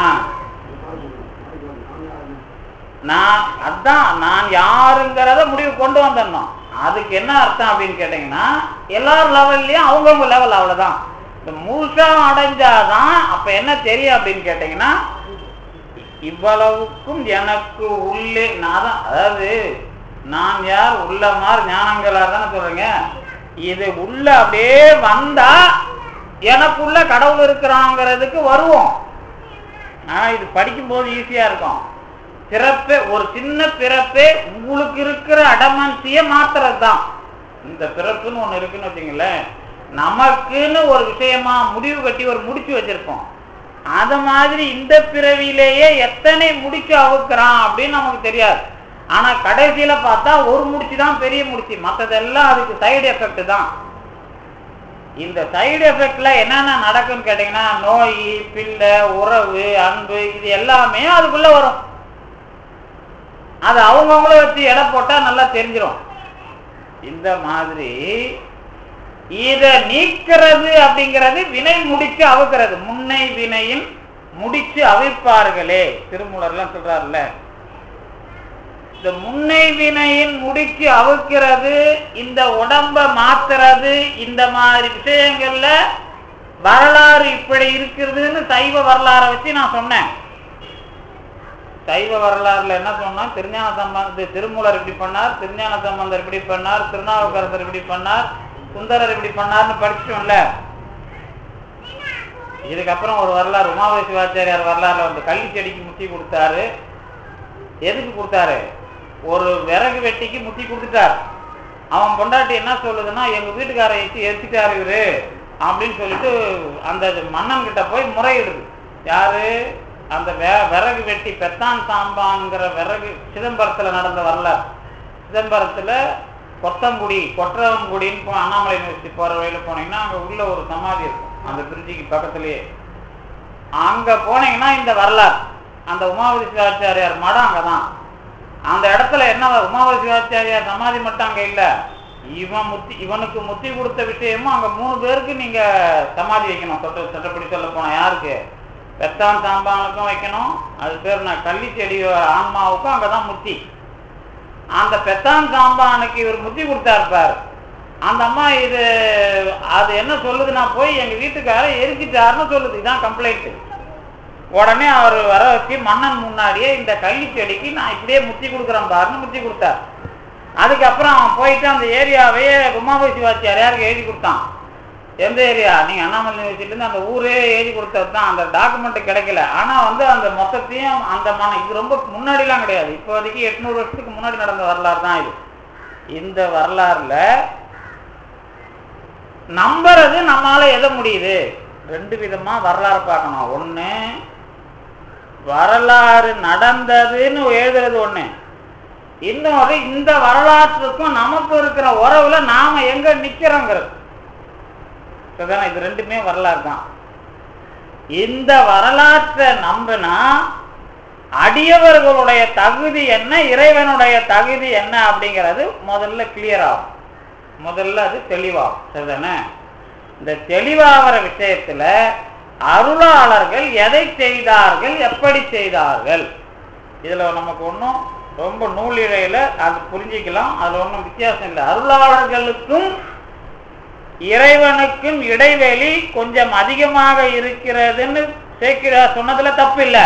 நான் அதான் நான் யாருங்கிறத முடிவு கொண்டு வந்துடணும் அதுக்கு என்ன அர்த்தம் அப்படின்னு கேட்டீங்கன்னா எல்லார் லெவல்லையும் அவங்கவுங்க லெவல் அவ்வளவுதான் இந்த முழுசா அடைஞ்சாதான் அப்ப என்ன தெரியும் அப்படின்னு கேட்டீங்கன்னா இவ்வளவுக்கும் எனக்கு உள்ளே நான் தான் அதாவது நான் யார் உள்ள மாதிரி ஞானங்களா தானே சொல்றீங்க இது உள்ள அப்படியே வந்தா எனக்குள்ள கடவுள் இருக்கிறாங்கிறதுக்கு வருவோம் ஆனா இது படிக்கும்போது ஈஸியா இருக்கும் பிறப்பே ஒரு சின்ன பிறப்பே உங்களுக்கு இருக்கிற அடமன்சிய மாத்துறது தான் இந்த பிறப்புன்னு ஒண்ணு இருக்குன்னு வச்சுங்களேன் நமக்குன்னு ஒரு விஷயமா முடிவு கட்டி ஒரு முடிச்சு வச்சிருப்போம் அத மாதிரி இந்த பிறவியிலேயே எத்தனை முடிச்சு அவுக்குறான் அப்படின்னு நமக்கு தெரியாது ஆனா கடைசியில பார்த்தா ஒரு முடிச்சு தான் பெரிய முடிச்சு மற்றதெல்லாம் அதுக்கு சைடு எஃபெக்ட் தான் இந்த சைடு எஃபெக்ட்ல என்னென்ன நடக்கும்னு கேட்டீங்கன்னா நோய் பிள்ளை உறவு அன்பு இது எல்லாமே அதுக்குள்ள வரும் அது அவங்கவுங்கள வச்சு எடை போட்டா நல்லா தெரிஞ்சிடும் இந்த மாதிரி இத நீக்கிறது அப்படிங்கிறது வினை முடிச்சு அவுக்கிறது முன்னை வினையின் முடிச்சு அவிப்பார்களே திருமூலர்லாம் சொல்றாருல்ல இந்த முன்னை வினையின் முடிச்சு அவுக்கிறது இந்த உடம்ப மாத்துறது இந்த மாதிரி விஷயங்கள்ல வரலாறு இப்படி இருக்கிறதுன்னு சைவ வரலாறை வச்சு நான் சொன்னேன் சைவ வரலாறுல என்ன சொன்னா திருஞான சம்பந்த திருமூலர் இப்படி பண்ணார் திருஞான சம்பந்தர் இப்படி பண்ணார் திருநாவுக்கரசர் இப்படி பண்ணார் சுந்தரர் இப்படி பண்ணார்னு படிச்சிட்டோம்ல இதுக்கப்புறம் ஒரு வரலாறு உமாவை சிவாச்சாரியார் வரலாறுல வந்து கள்ளி செடிக்கு முத்தி கொடுத்தாரு எதுக்கு கொடுத்தாரு ஒரு விறகு வெட்டிக்கு முத்தி கொடுத்துட்டார் அவன் பொண்டாட்டி என்ன சொல்லுதுன்னா எங்க வீட்டுக்காரை வச்சு எரிச்சிட்டாரு இவரு அப்படின்னு சொல்லிட்டு அந்த மன்னன் கிட்ட போய் முறையிடுது யாரு அந்த வெ- விறகு வெட்டி பெத்தான் சாம்பான்ங்கிற விறகு சிதம்பரத்துல நடந்த வரலாறு சிதம்பரத்துல கொத்தங்குடி கொற்றவங்குடின்னு போ அண்ணாமலை யூனிவர்சிட்டி போற வழியில போனீங்கன்னா அங்க உள்ள ஒரு சமாதி இருக்கும் அந்த பிரிட்ஜுக்கு பக்கத்துலயே அங்க போனீங்கன்னா இந்த வரலாறு அந்த உமாவதி சிவாச்சாரியார் மடம் அங்கதான் அந்த இடத்துல என்ன உமாவதி சிவாச்சாரியார் சமாதி மட்டும் அங்க இல்ல இவன் முத்தி இவனுக்கு முத்தி கொடுத்த விஷயமும் அங்க மூணு பேருக்கு நீங்க சமாதி வைக்கணும் சட்ட சட்டப்படி சொல்ல போனா யாருக்கு பெத்தான் சாம்பானுக்கும் வைக்கணும் அது பேர் நான் கள்ளி செடி ஆன்மாவுக்கும் அங்கதான் முத்தி அந்த பெத்தான் சாம்பானுக்கு இவர் முத்தி கொடுத்தாரு பாரு அந்த அம்மா இது அது என்ன சொல்லுது நான் போய் எங்க வீட்டுக்காரர் எரிச்சிட்டாருன்னு சொல்லுது இதான் கம்ப்ளைண்ட் உடனே அவர் வர வச்சு மன்னன் முன்னாடியே இந்த கள்ளி செடிக்கு நான் இப்படியே முத்தி கொடுக்குறேன் பாருன்னு முத்தி கொடுத்தார் அதுக்கப்புறம் அவன் போயிட்டு அந்த ஏரியாவையே உமாபதி சிவாச்சாரியாருக்கு எழுதி கொடுத்தான் எந்த ஏரியா நீங்க அண்ணாமலை யூனிவர்சிட்டிலேருந்து அந்த ஊரே எழுதி கொடுத்தது தான் அந்த டாக்குமெண்ட் கிடைக்கல ஆனா வந்து அந்த மொத்தத்தையும் அந்த மன இது ரொம்ப முன்னாடிலாம் கிடையாது இப்போதைக்கு எட்நூறு வருஷத்துக்கு முன்னாடி நடந்த வரலாறு தான் இது இந்த வரலாறுல நம்புறது நம்மால எதை முடியுது ரெண்டு விதமா வரலாறு பார்க்கணும் ஒண்ணு வரலாறு நடந்ததுன்னு எழுதுறது ஒண்ணு இன்னொரு இந்த வரலாற்றுக்கும் நமக்கு இருக்கிற உறவுல நாம எங்க நிக்கிறோங்கிறது சரிதானே? இது ரெண்டுமே வரலாறு தான் இந்த வரலாற்றை நம்பினா அடியவர்களுடைய தகுதி என்ன இறைவனுடைய தகுதி என்ன அப்படிங்கிறது முதல்ல கிளியர் ஆகும் முதல்ல அது தெளிவாகும் சரிதானே இந்த தெளிவாகிற விஷயத்துல அருளாளர்கள் எதை செய்தார்கள் எப்படி செய்தார்கள் இதுல நமக்கு ஒன்றும் ரொம்ப நூலிழையில அது புரிஞ்சிக்கலாம் அதுல ஒன்றும் வித்தியாசம் இல்லை அருளாளர்களுக்கும் இறைவனுக்கும் இடைவெளி கொஞ்சம் அதிகமாக இருக்கிறதுன்னு சேக்கிரார் சொன்னதுல தப்பு இல்லை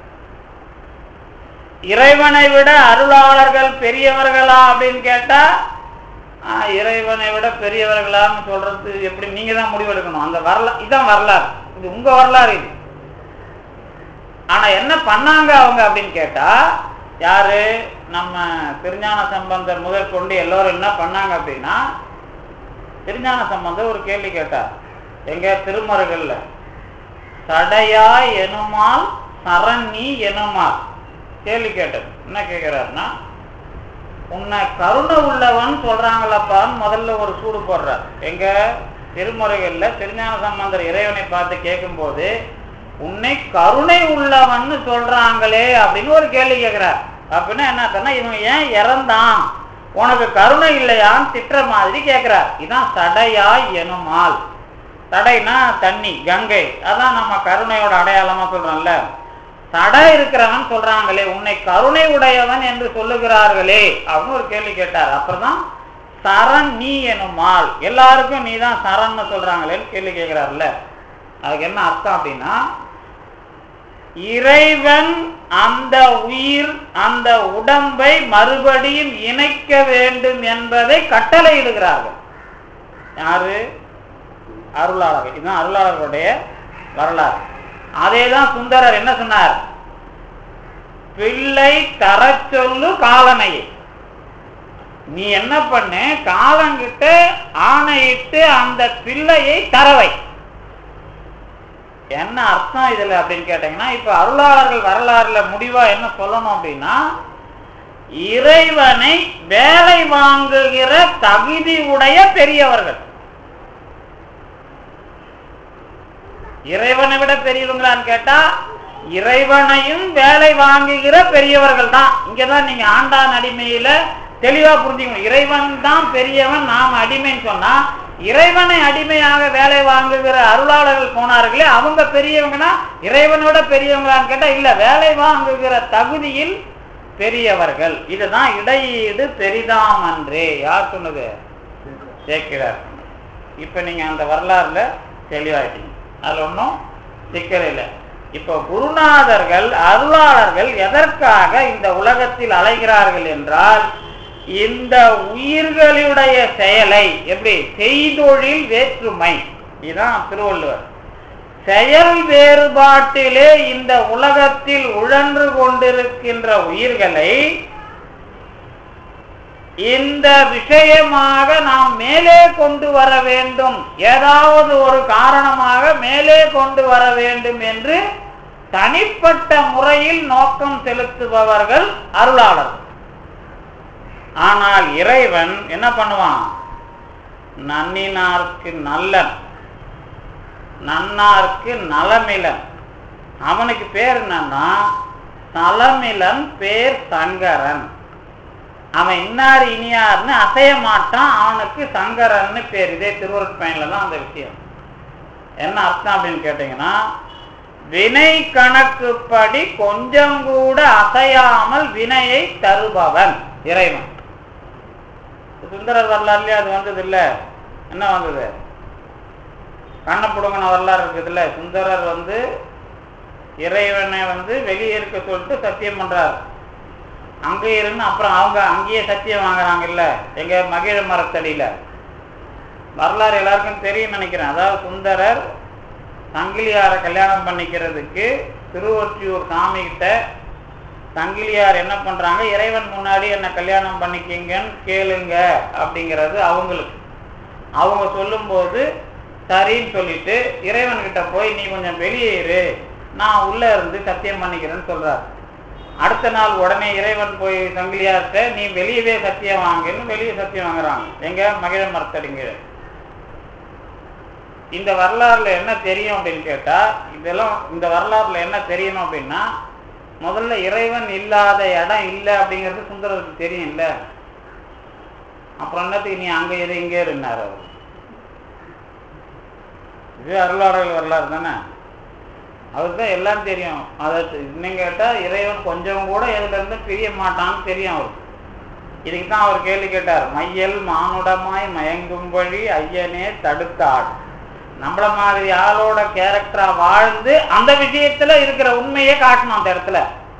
இறைவனை விட அருளாளர்கள் பெரியவர்களா அப்படின்னு கேட்டா ஆஹ், இறைவனை விட பெரியவர்களான்னு சொல்றது எப்படி நீங்க தான் முடிவெடுக்கணும் அந்த வரலாறு இதான் வரலாறு இது உங்க வரலாறு இது ஆனா என்ன பண்ணாங்க அவங்க அப்படின்னு கேட்டா யாரு நம்ம திருஞான சம்பந்தர் முதல் கொண்டு எல்லோரும் என்ன பண்ணாங்க அப்படின்னா திருஞான சம்பந்தர் ஒரு கேள்வி கேட்டார் எங்க திருமருகல்ல சடையாய் எனுமால் சரணி எனுமால் கேள்வி கேட்டது என்ன கேட்கிறாருன்னா உன்னை கருணை உள்ளவன் சொல்றாங்களப்பான்னு முதல்ல ஒரு சூடு போடுறார் எங்க திருமுறைகள்ல திருஞான சம்பந்தர் இறைவனை பார்த்து கேட்கும்போது உன்னை கருணை உள்ளவன்னு சொல்றாங்களே அப்படின்னு ஒரு கேள்வி கேட்கிறார் அப்படின்னா என்ன அர்த்தம்னா இவன் ஏன் இறந்தான் உனக்கு கருணை இல்லையான்னு திட்டுற மாதிரி கேட்கிறார் இதான் சடையாய் எனுமால் தடைனா தண்ணி கங்கை அதான் நம்ம கருணையோட அடையாளமா சொல்றோம்ல தடை இருக்கிறவன் சொல்றாங்களே உன்னை கருணை உடையவன் என்று சொல்லுகிறார்களே அப்படின்னு ஒரு கேள்வி கேட்டார் அப்புறம் சரண் நீ எனுமால் எல்லாருக்கும் நீ தான் சரண்னு சொல்றாங்களேன்னு கேள்வி கேட்கிறார்ல அதுக்கு என்ன அர்த்தம் அப்படின்னா இறைவன் அந்த உயிர் அந்த உடம்பை மறுபடியும் இணைக்க வேண்டும் என்பதை கட்டளையிடுகிறார்கள் யாரு அருளாளர்கள் இதுதான் அருளாளர்களுடைய வரலாறு அதே தான் சுந்தரர் என்ன சொன்னார் பிள்ளை தர சொல்லு காலனையை நீ என்ன பண்ணு காலங்கிட்ட ஆணையிட்டு அந்த பிள்ளையை தரவை என்ன அர்த்தம் இதுல அப்படின்னு கேட்டீங்கன்னா இப்ப அருளாளர்கள் வரலாறுல முடிவா என்ன சொல்லணும் அப்படின்னா இறைவனை வேலை வாங்குகிற தகுதி உடைய பெரியவர்கள் இறைவனை விட பெரியவங்களான்னு கேட்டா இறைவனையும் வேலை வாங்குகிற பெரியவர்கள் தான் இங்கதான் நீங்க ஆண்டான் அடிமையில தெளிவா புரிஞ்சுக்கணும் இறைவன் தான் பெரியவன் நாம் அடிமைன்னு சொன்னா இறைவனை அடிமையாக வேலை வாங்குகிற அருளாளர்கள் போனார்களே அவங்க பெரியவங்கன்னா இறைவனோட பெரியவங்களான்னு கேட்டா இல்ல வேலை வாங்குகிற தகுதியில் பெரியவர்கள் இதுதான் இடையீடு பெரிதாம் அன்றே யார் சொன்னது சேர்க்கிறார் இப்ப நீங்க அந்த வரலாறுல தெளிவாயிட்டீங்க அதுல ஒன்றும் சிக்கல் இல்லை இப்போ குருநாதர்கள் அருளாளர்கள் எதற்காக இந்த உலகத்தில் அலைகிறார்கள் என்றால் இந்த உயிர்களுடைய செயலை எப்படி செய்தொழில் வேற்றுமை இதுதான் திருவள்ளுவர் செயல் வேறுபாட்டிலே இந்த உலகத்தில் உழன்று கொண்டிருக்கின்ற உயிர்களை இந்த விஷயமாக நாம் மேலே கொண்டு வர வேண்டும் ஏதாவது ஒரு காரணமாக மேலே கொண்டு வர வேண்டும் என்று தனிப்பட்ட முறையில் நோக்கம் செலுத்துபவர்கள் அருளாளர்கள் ஆனால் இறைவன் என்ன பண்ணுவான் நன்னினார்க்கு நல்லன் நன்னார்க்கு நலமிலன் அவனுக்கு பேர் என்னன்னா நலமிலன் பேர் சங்கரன் அவன் இன்னார் இனியார்னு அசைய மாட்டான் அவனுக்கு சங்கரன்னு பேர் இதே திருவருட்பயனில் தான் அந்த விஷயம் என்ன அர்த்தம் அப்படின்னு கேட்டீங்கன்னா வினை கணக்குப்படி கொஞ்சம் கூட அசையாமல் வினையை தருபவன் இறைவன் சுந்தரர் வரலாறுலயே அது வந்தது இல்ல என்ன வந்தது கண்ணப்புடுங்கின வரலாறு இருக்குதுல்ல சுந்தரர் வந்து இறைவனை வந்து வெளியே இருக்க சொல்லிட்டு சத்தியம் பண்றாரு அங்கே இருந்து அப்புறம் அவங்க அங்கேயே சத்தியம் வாங்குறாங்க இல்ல எங்க மகிழ மரத்தடியில வரலாறு எல்லாருக்கும் தெரியும் நினைக்கிறேன் அதாவது சுந்தரர் சங்கிலியாரை கல்யாணம் பண்ணிக்கிறதுக்கு திருவொற்றியூர் சாமி கிட்ட சங்கிலியார் என்ன பண்றாங்க இறைவன் முன்னாடி என்ன கல்யாணம் பண்ணிக்கிங்கன்னு கேளுங்க அப்படிங்கிறது அவங்களுக்கு அவங்க சொல்லும்போது சரின்னு சொல்லிட்டு இறைவன் கிட்ட போய் நீ கொஞ்சம் வெளியே இரு நான் உள்ள இருந்து சத்தியம் பண்ணிக்கிறேன்னு சொல்றாரு அடுத்த நாள் உடனே இறைவன் போய் சங்கிலியார்கிட்ட நீ வெளியவே சத்தியம் வாங்குன்னு வெளியே சத்தியம் வாங்குறாங்க எங்க மகிழ மரத்தடிங்க இந்த வரலாறுல என்ன தெரியும் அப்படின்னு கேட்டா இதெல்லாம் இந்த வரலாறுல என்ன தெரியணும் அப்படின்னா முதல்ல இறைவன் இல்லாத இடம் இல்லை அப்படிங்கிறது சுந்தரருக்கு தெரியும் இல்ல அப்புறம் என்னத்துக்கு நீ அங்க இரு இங்கே இருந்தார் அவர் இது அருளாளர்கள் வரலாறு தானே அவருக்கு தான் எல்லாம் தெரியும் அதை இன்னும் கேட்டால் இறைவன் கொஞ்சம் கூட இதுல இருந்து பிரிய மாட்டான்னு தெரியும் அவருக்கு இதுக்கு தான் அவர் கேள்வி கேட்டார் மையல் மானுடமாய் மயங்கும்படி ஐயனே தடுத்தாள் நம்மள மாதிரி ஆளோட கேரக்டரா வாழ்ந்து அந்த விஷயத்துல இருக்கிற உண்மையை காட்டணும் அந்த இடத்துல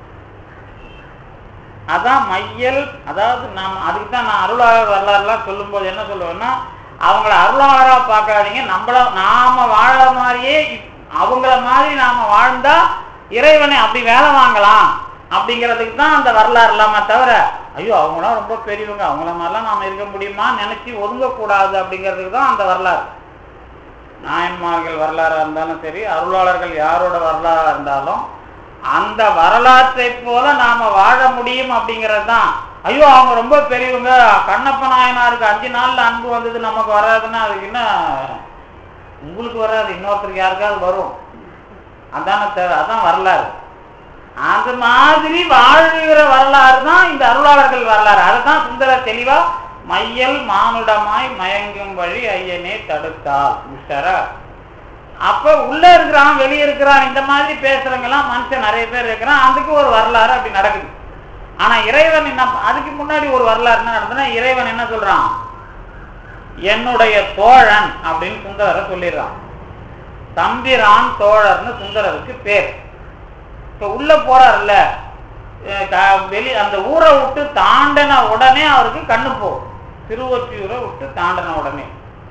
அதான் மையல் அதாவது நாம் அதுக்கு தான் நான் அருளாளர் வரலாறுலாம் சொல்லும்போது என்ன சொல்லுவேன்னா அவங்கள அருளாளரா பார்க்காதீங்க நம்மள நாம வாழ மாதிரியே அவங்கள மாதிரி நாம வாழ்ந்தா இறைவனை அப்படி வேலை வாங்கலாம் அப்படிங்கிறதுக்கு தான் அந்த வரலாறு இல்லாம தவிர ஐயோ அவங்களாம் ரொம்ப பெரியவங்க அவங்கள மாதிரிலாம் நாம இருக்க முடியுமா நினைச்சு ஒதுங்கக்கூடாது அப்படிங்கிறதுக்கு தான் அந்த வரலாறு நாயன்மார்கள் வரலாறா இருந்தாலும் சரி அருளாளர்கள் யாரோட வரலாறா இருந்தாலும் அந்த வரலாற்றை போல நாம வாழ முடியும் அப்படிங்கிறது தான் ஐயோ அவங்க ரொம்ப பெரியவங்க கண்ணப்ப நாயனாருக்கு அஞ்சு நாள்ல அன்பு வந்தது நமக்கு வராதுன்னா அதுக்கு என்ன உங்களுக்கு வராது இன்னொருத்தருக்கு யாருக்காவது வரும் அதான தேவை அதான் வரலாறு அது மாதிரி வாழ்கிற வரலாறு தான் இந்த அருளாளர்கள் வரலாறு அதுதான் சுந்தர தெளிவா மையல் மானுடமாய் மயங்கும் வழி ஐயனே தடுத்தால் மிஸ்டரா அப்ப உள்ள இருக்கிறான் வெளியே இருக்கிறான் இந்த மாதிரி பேசுறவங்க எல்லாம் மனுஷன் நிறைய பேர் இருக்கிறான் அதுக்கு ஒரு வரலாறு அப்படி நடக்குது ஆனா இறைவன் என்ன அதுக்கு முன்னாடி ஒரு வரலாறு என்ன நடந்ததுன்னா இறைவன் என்ன சொல்றான் என்னுடைய தோழன் அப்படின்னு சுந்தரரை சொல்லிடுறான் தம்பிரான் தோழர்னு சுந்தரருக்கு பேர் இப்ப உள்ள போறாருல்ல அஹ் க- வெளி அந்த ஊரை விட்டு தாண்டின உடனே அவருக்கு கண்ணு போகும் திருவொற்றியூரை விட்டு தாண்டின உடனே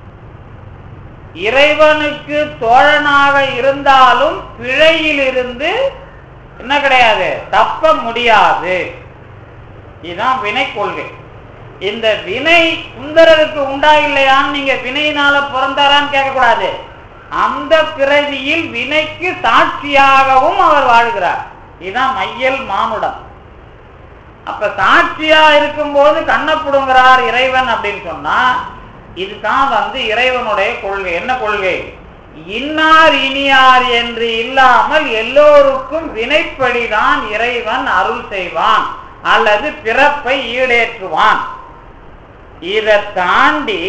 இறைவனுக்கு தோழனாக இருந்தாலும் பிழையிலிருந்து என்ன கிடையாது தப்ப முடியாது இதுதான் வினை கொள்கை இந்த வினை சுந்தரருக்கு உண்டா இல்லையான்னு நீங்க வினையினால பிறந்தாரான்னு கேட்கக்கூடாது அந்த பிறவியில் வினைக்கு சாட்சியாகவும் அவர் வாழ்கிறார் இதுதான் மையல் மானுடம் அப்ப சாட்சியா இருக்கும்போது கண்ணப்புடுங்கிறார் இறைவன் அப்படின்னு சொன்னா இதுதான் வந்து இறைவனுடைய கொள்கை என்ன கொள்கை இன்னார் இனியார் என்று இல்லாமல் எல்லோருக்கும் வினைப்படிதான் இறைவன் அருள் செய்வான் அல்லது பிறப்பை ஈடேற்றுவான் இதை தாண்டி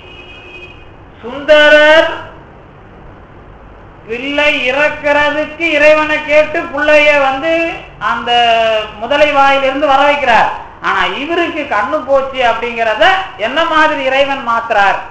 சுந்தரர் பிள்ளை இறக்கிறதுக்கு இறைவனை கேட்டு பிள்ளைய வந்து அந்த முதலை வாயிலிருந்து வர வைக்கிறார் ஆனா இவருக்கு கண்ணு போச்சு அப்படிங்கிறத என்ன மாதிரி இறைவன் மாத்துறார்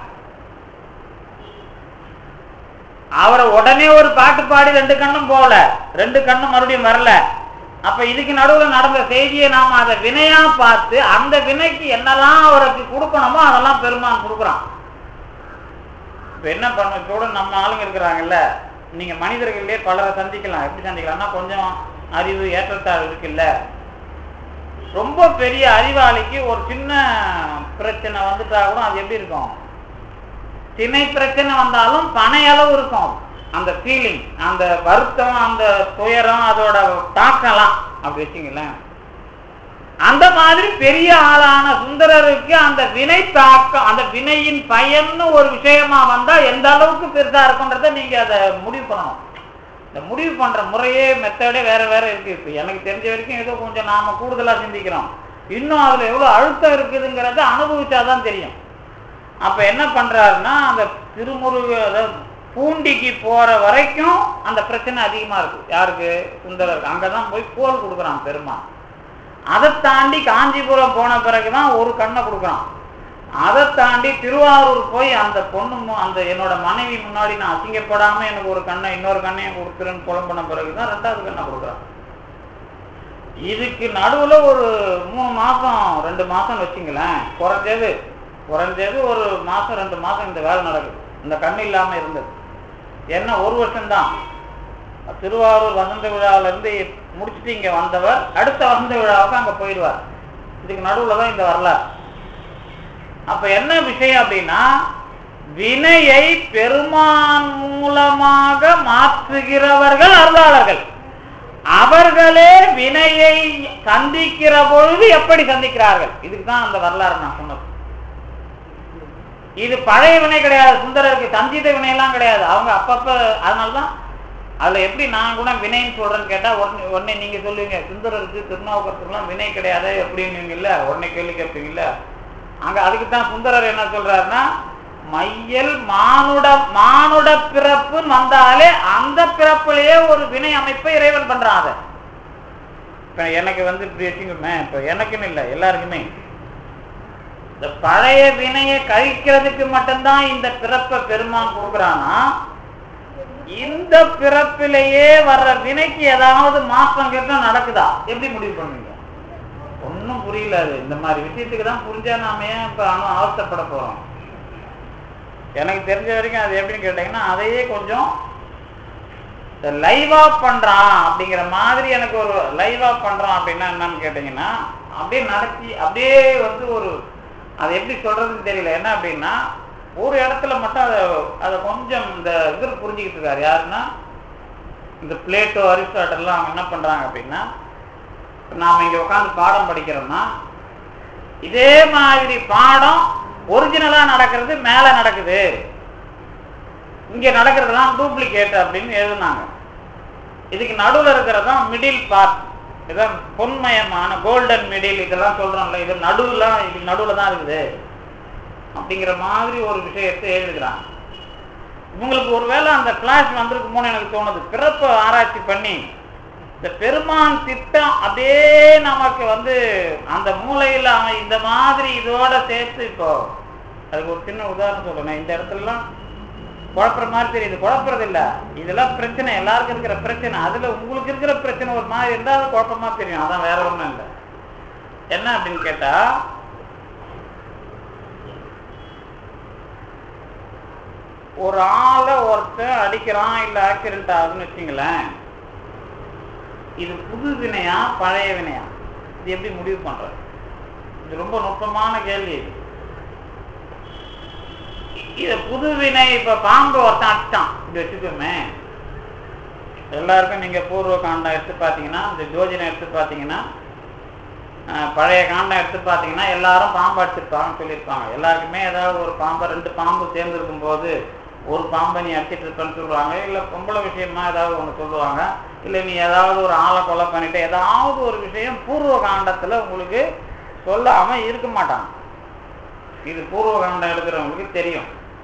அவரை உடனே ஒரு பாட்டு பாடி ரெண்டு கண்ணும் போகல ரெண்டு கண்ணும் மறுபடியும் வரல அப்ப இதுக்கு நடுவுல நடந்த செய்தியை நாம அதை வினையா பார்த்து அந்த வினைக்கு என்னெல்லாம் அவருக்கு கொடுக்கணுமோ அதெல்லாம் பெருமான் கொடுக்குறான் இப்ப என்ன பண்ண கூட நம்ம ஆளுங்க இருக்கிறாங்கல்ல நீங்க மனிதர்களே பலரை சந்திக்கலாம் எப்படி சந்திக்கலாம்னா கொஞ்சம் அறிவு ஏற்றத்தாழ்வு இருக்குல்ல ரொம்ப பெரிய அறிவாளிக்கு ஒரு சின்ன பிரச்சனை வந்துட்டா கூட அது எப்படி இருக்கும் சின்ன பிரச்சனை வந்தாலும் பனை அளவு இருக்கும் அந்த ஃபீலிங் அந்த வருத்தம் அந்த துயரம் அதோட தாக்கலாம் அப்படி வச்சுங்களேன் அந்த மாதிரி பெரிய ஆளான சுந்தரருக்கு அந்த வினை தாக்கம் அந்த வினையின் பயன்னு ஒரு விஷயமா வந்தா எந்த அளவுக்கு பெருசா இருக்குன்றத நீங்க அதை முடிவு பண்ணணும் இந்த முடிவு பண்ற முறையே மெத்தடே வேற வேற இருக்கு இப்ப எனக்கு தெரிஞ்ச வரைக்கும் ஏதோ கொஞ்சம் நாம கூடுதலா சிந்திக்கிறோம் இன்னும் அதுல எவ்வளவு அழுத்தம் இருக்குதுங்கிறத அனுபவிச்சாதான் தெரியும் அப்ப என்ன பண்றாருன்னா அந்த திருமுருக அதாவது பூண்டிக்கு போற வரைக்கும் அந்த பிரச்சனை அதிகமா இருக்கு யாருக்கு சுந்தரருக்கு அங்கதான் போய் கோல் கொடுக்குறான் பெருமான் அதை தாண்டி காஞ்சிபுரம் போன பிறகுதான் ஒரு கண்ணை கொடுக்குறான் அதை தாண்டி திருவாரூர் போய் அந்த பொண்ணு மு- அந்த என்னோட மனைவி முன்னாடி நான் அசிங்கப்படாம எனக்கு ஒரு கண்ணை இன்னொரு கண்ணையும் கொடுக்குறேன்னு புலம்புன பிறகுதான் ரெண்டாவது கண்ணை கொடுக்குறான் இதுக்கு நடுவுல ஒரு மூணு மாசம் ரெண்டு மாசம் வச்சுங்களேன் குறைஞ்சது குறைஞ்சது ஒரு மாசம் ரெண்டு மாசம் இந்த வேலை நடக்குது இந்த கண்ணு இல்லாம இருந்தது என்ன ஒரு வருஷம்தான் திருவாரூர் வசந்த விழாவுல இருந்து முடிச்சுட்டு இங்க வந்தவர் அடுத்த வசந்த விழாவுக்கு அங்க போயிடுவார் இதுக்கு நடுவுல தான் இந்த வரலாறு அப்ப என்ன விஷயம் அப்படின்னா வினையை பெருமான் மூலமாக மாற்றுகிறவர்கள் அருளாளர்கள் அவர்களே வினையை சந்திக்கிற பொழுது எப்படி சந்திக்கிறார்கள் இதுக்கு தான் அந்த வரலாறு நான் சொன்னது இது பழைய வினை கிடையாது சுந்தரருக்கு சஞ்சித வினையெல்லாம் கிடையாது அவங்க அப்பப்ப அதனாலதான் அதுல எப்படி நான் கூட வினைன்னு சொல்றேன்னு கேட்டா உடனே உடனே நீங்க சொல்லுவீங்க சுந்தரருக்கு திருநாவுக்கரசுக்கெல்லாம் வினை கிடையாது எப்படின்னு இல்ல உடனே கேள்வி கேட்பீங்கல்ல அங்க அதுக்கு தான் சுந்தரர் என்ன சொல்றாருன்னா மையல் மானுட மானுட பிறப்புன்னு வந்தாலே அந்த பிறப்பிலேயே ஒரு வினை அமைப்பை இறைவன் பண்றான் அதை இப்ப எனக்கு வந்து இப்படி வச்சுக்கோமே இப்ப எனக்குன்னு இல்லை எல்லாருக்குமே இந்த பழைய வினையை கழிக்கிறதுக்கு மட்டும்தான் இந்த பிறப்பை பெருமான் கொடுக்குறானா இந்த பிறப்பிலேயே வர்ற வினைக்கு ஏதாவது மாற்றம் கேட்க நடக்குதா எப்படி முடிவு பண்ணுவீங்க ஒன்றும் புரியல அது இந்த மாதிரி விஷயத்துக்கு தான் புரிஞ்சா நாம ஏன் இப்ப அனு அவஸ்தைப்பட போறோம் எனக்கு தெரிஞ்ச வரைக்கும் அது எப்படின்னு கேட்டீங்கன்னா அதையே கொஞ்சம் லைவா பண்றான் அப்படிங்கிற மாதிரி எனக்கு ஒரு லைவா பண்றான் அப்படின்னா என்னன்னு கேட்டீங்கன்னா அப்படியே நடத்தி அப்படியே வந்து ஒரு அதை எப்படி சொல்றதுன்னு தெரியல என்ன அப்படின்னா ஒரு இடத்துல மட்டும் அதை அதை கொஞ்சம் இந்த இது புரிஞ்சுக்கிட்டு இருக்காரு யாருன்னா இந்த பிளேட்டோ அரிஸ்டாட்டல்லாம் அவங்க என்ன பண்றாங்க அப்படின்னா நாம இங்க உட்காந்து பாடம் படிக்கிறோம்னா இதே மாதிரி பாடம் ஒரிஜினலா நடக்கிறது மேல நடக்குது இங்க நடக்கிறதுலாம் டூப்ளிகேட் அப்படின்னு எழுதுனாங்க இதுக்கு நடுவில் இருக்கிறதான் மிடில் பார்ட் இதான் பொன்மயமான கோல்டன் மிடில் இதெல்லாம் சொல்றோம்ல இது நடுவுல இது நடுவில் தான் இருக்குது அப்படிங்கிற மாதிரி ஒரு விஷயத்தை எழுதுகிறாங்க இவங்களுக்கு ஒருவேளை அந்த கிளாஸ் வந்திருக்குமோன்னு எனக்கு தோணுது பிறப்பை ஆராய்ச்சி பண்ணி இந்த பெருமான் திட்டம் அப்படியே நமக்கு வந்து அந்த மூலையில் அவன் இந்த மாதிரி இதோட சேர்த்து இப்போ அதுக்கு ஒரு சின்ன உதாரணம் சொல்றேன் இந்த இடத்துலலாம் குழப்புற மாதிரி தெரியுது குழப்புறது இல்ல இதெல்லாம் பிரச்சனை எல்லாருக்கும் இருக்கிற பிரச்சனை அதுல உங்களுக்கு இருக்கிற பிரச்சனை ஒரு மாதிரி இருந்தா அது குழப்பமா தெரியும் அதான் வேற ஒண்ணும் இல்லை என்ன அப்படின்னு கேட்டா ஒரு ஆளை ஒருத்தன் அடிக்கிறான் இல்ல ஆக்சிடென்ட் ஆகுதுன்னு வச்சுங்களேன் இது புது வினையா பழைய வினையா இது எப்படி முடிவு பண்றது இது ரொம்ப நுட்பமான கேள்வி இது இது புது வினை இப்ப பாம்பு ஒருத்தன் அடிச்சான் இப்படி வச்சுக்கோமே எல்லாருக்கும் நீங்க பூர்வ காண்டம் எடுத்து பார்த்தீங்கன்னா இந்த ஜோதிடம் எடுத்து பார்த்தீங்கன்னா அஹ், பழைய காண்டம் எடுத்து பார்த்தீங்கன்னா எல்லாரும் பாம்பு அடிச்சிருப்பாங்கன்னு சொல்லியிருப்பாங்க எல்லாருக்குமே ஏதாவது ஒரு பாம்பு ரெண்டு பாம்பு சேர்ந்துருக்கும் போது ஒரு பாம்பை நீ அடிச்சிட்டு இருப்பேன்னு சொல்லுவாங்க இல்லை பொம்பளை விஷயமா ஏதாவது ஒன்று சொல்லுவாங்க இல்லை நீ ஏதாவது ஒரு ஆளை கொலை பண்ணிட்டு ஏதாவது ஒரு விஷயம் பூர்வ காண்டத்தில் உங்களுக்கு சொல்லாம இருக்க மாட்டாங்க இது பூர்வ காண்டம் எடுக்கிறவங்களுக்கு தெரியும்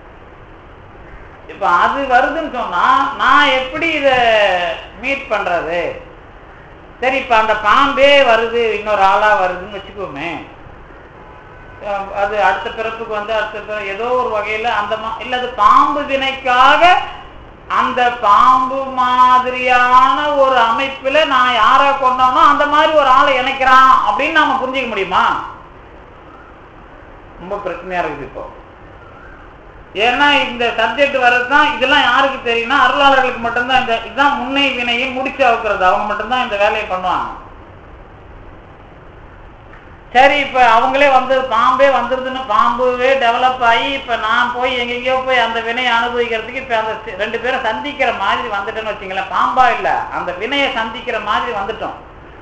இப்ப அது வருதுன்னு சொன்னா நான் எப்படி இத மீட் பண்றது சரி இப்ப அந்த பாம்பே வருது இன்னொரு ஆளா வருதுன்னு வச்சுக்கோமே அஹ் அது அடுத்த பிறப்புக்கு வந்து அடுத்த பிற- ஏதோ ஒரு வகையில அந்த மா- இல்ல அது பாம்பு வினைக்காக அந்த பாம்பு மாதிரியான ஒரு அமைப்புல நான் யாரை கொண்டோனோ அந்த மாதிரி ஒரு ஆளை இணைக்கிறான் அப்படின்னு நாம புரிஞ்சுக்க முடியுமா ரொம்ப பிரச்சனையா இருக்குது இப்போ ஏன்னா இந்த சப்ஜெக்ட் வர்றது தான் இதெல்லாம் யாருக்கு தெரியும்னா அருளாளர்களுக்கு மட்டும்தான் இந்த இதுதான் முன்னை வினையை முடிச்சு அவுக்கிறது அவங்க மட்டும்தான் இந்த வேலையை பண்ணுவாங்க சரி இப்ப அவங்களே வந்து பாம்பே வந்துருதுன்னு பாம்புவே டெவலப் ஆகி இப்ப நான் போய் எங்கெங்கயோ போய் அந்த வினையை அனுபவிக்கிறதுக்கு இப்ப அந்த சி- ரெண்டு பேரும் சந்திக்கிற மாதிரி வந்துட்டேன்னு வச்சுங்களேன் பாம்பா இல்ல அந்த வினையை சந்திக்கிற மாதிரி வந்துட்டோம்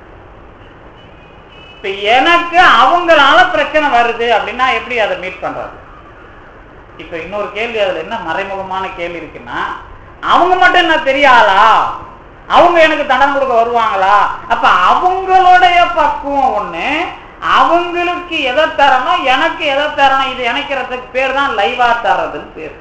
இப்ப எனக்கு அவங்களால பிரச்சனை வருது அப்படின்னா எப்படி அதை மீட் பண்றது இப்ப இன்னொரு கேள்வி அதுல என்ன மறைமுகமான கேள்வி இருக்குன்னா அவங்க மட்டும் என்ன தெரியாளா அவங்க எனக்கு தண்டனை கொடுக்க வருவாங்களா அப்ப அவங்களுடைய பக்குவம் ஒண்ணு அவங்களுக்கு எதை தரணும் எனக்கு எதை தரணும் இது இணைக்கிறதுக்கு பேர் தான் லைவா தர்றதுன்னு பேர்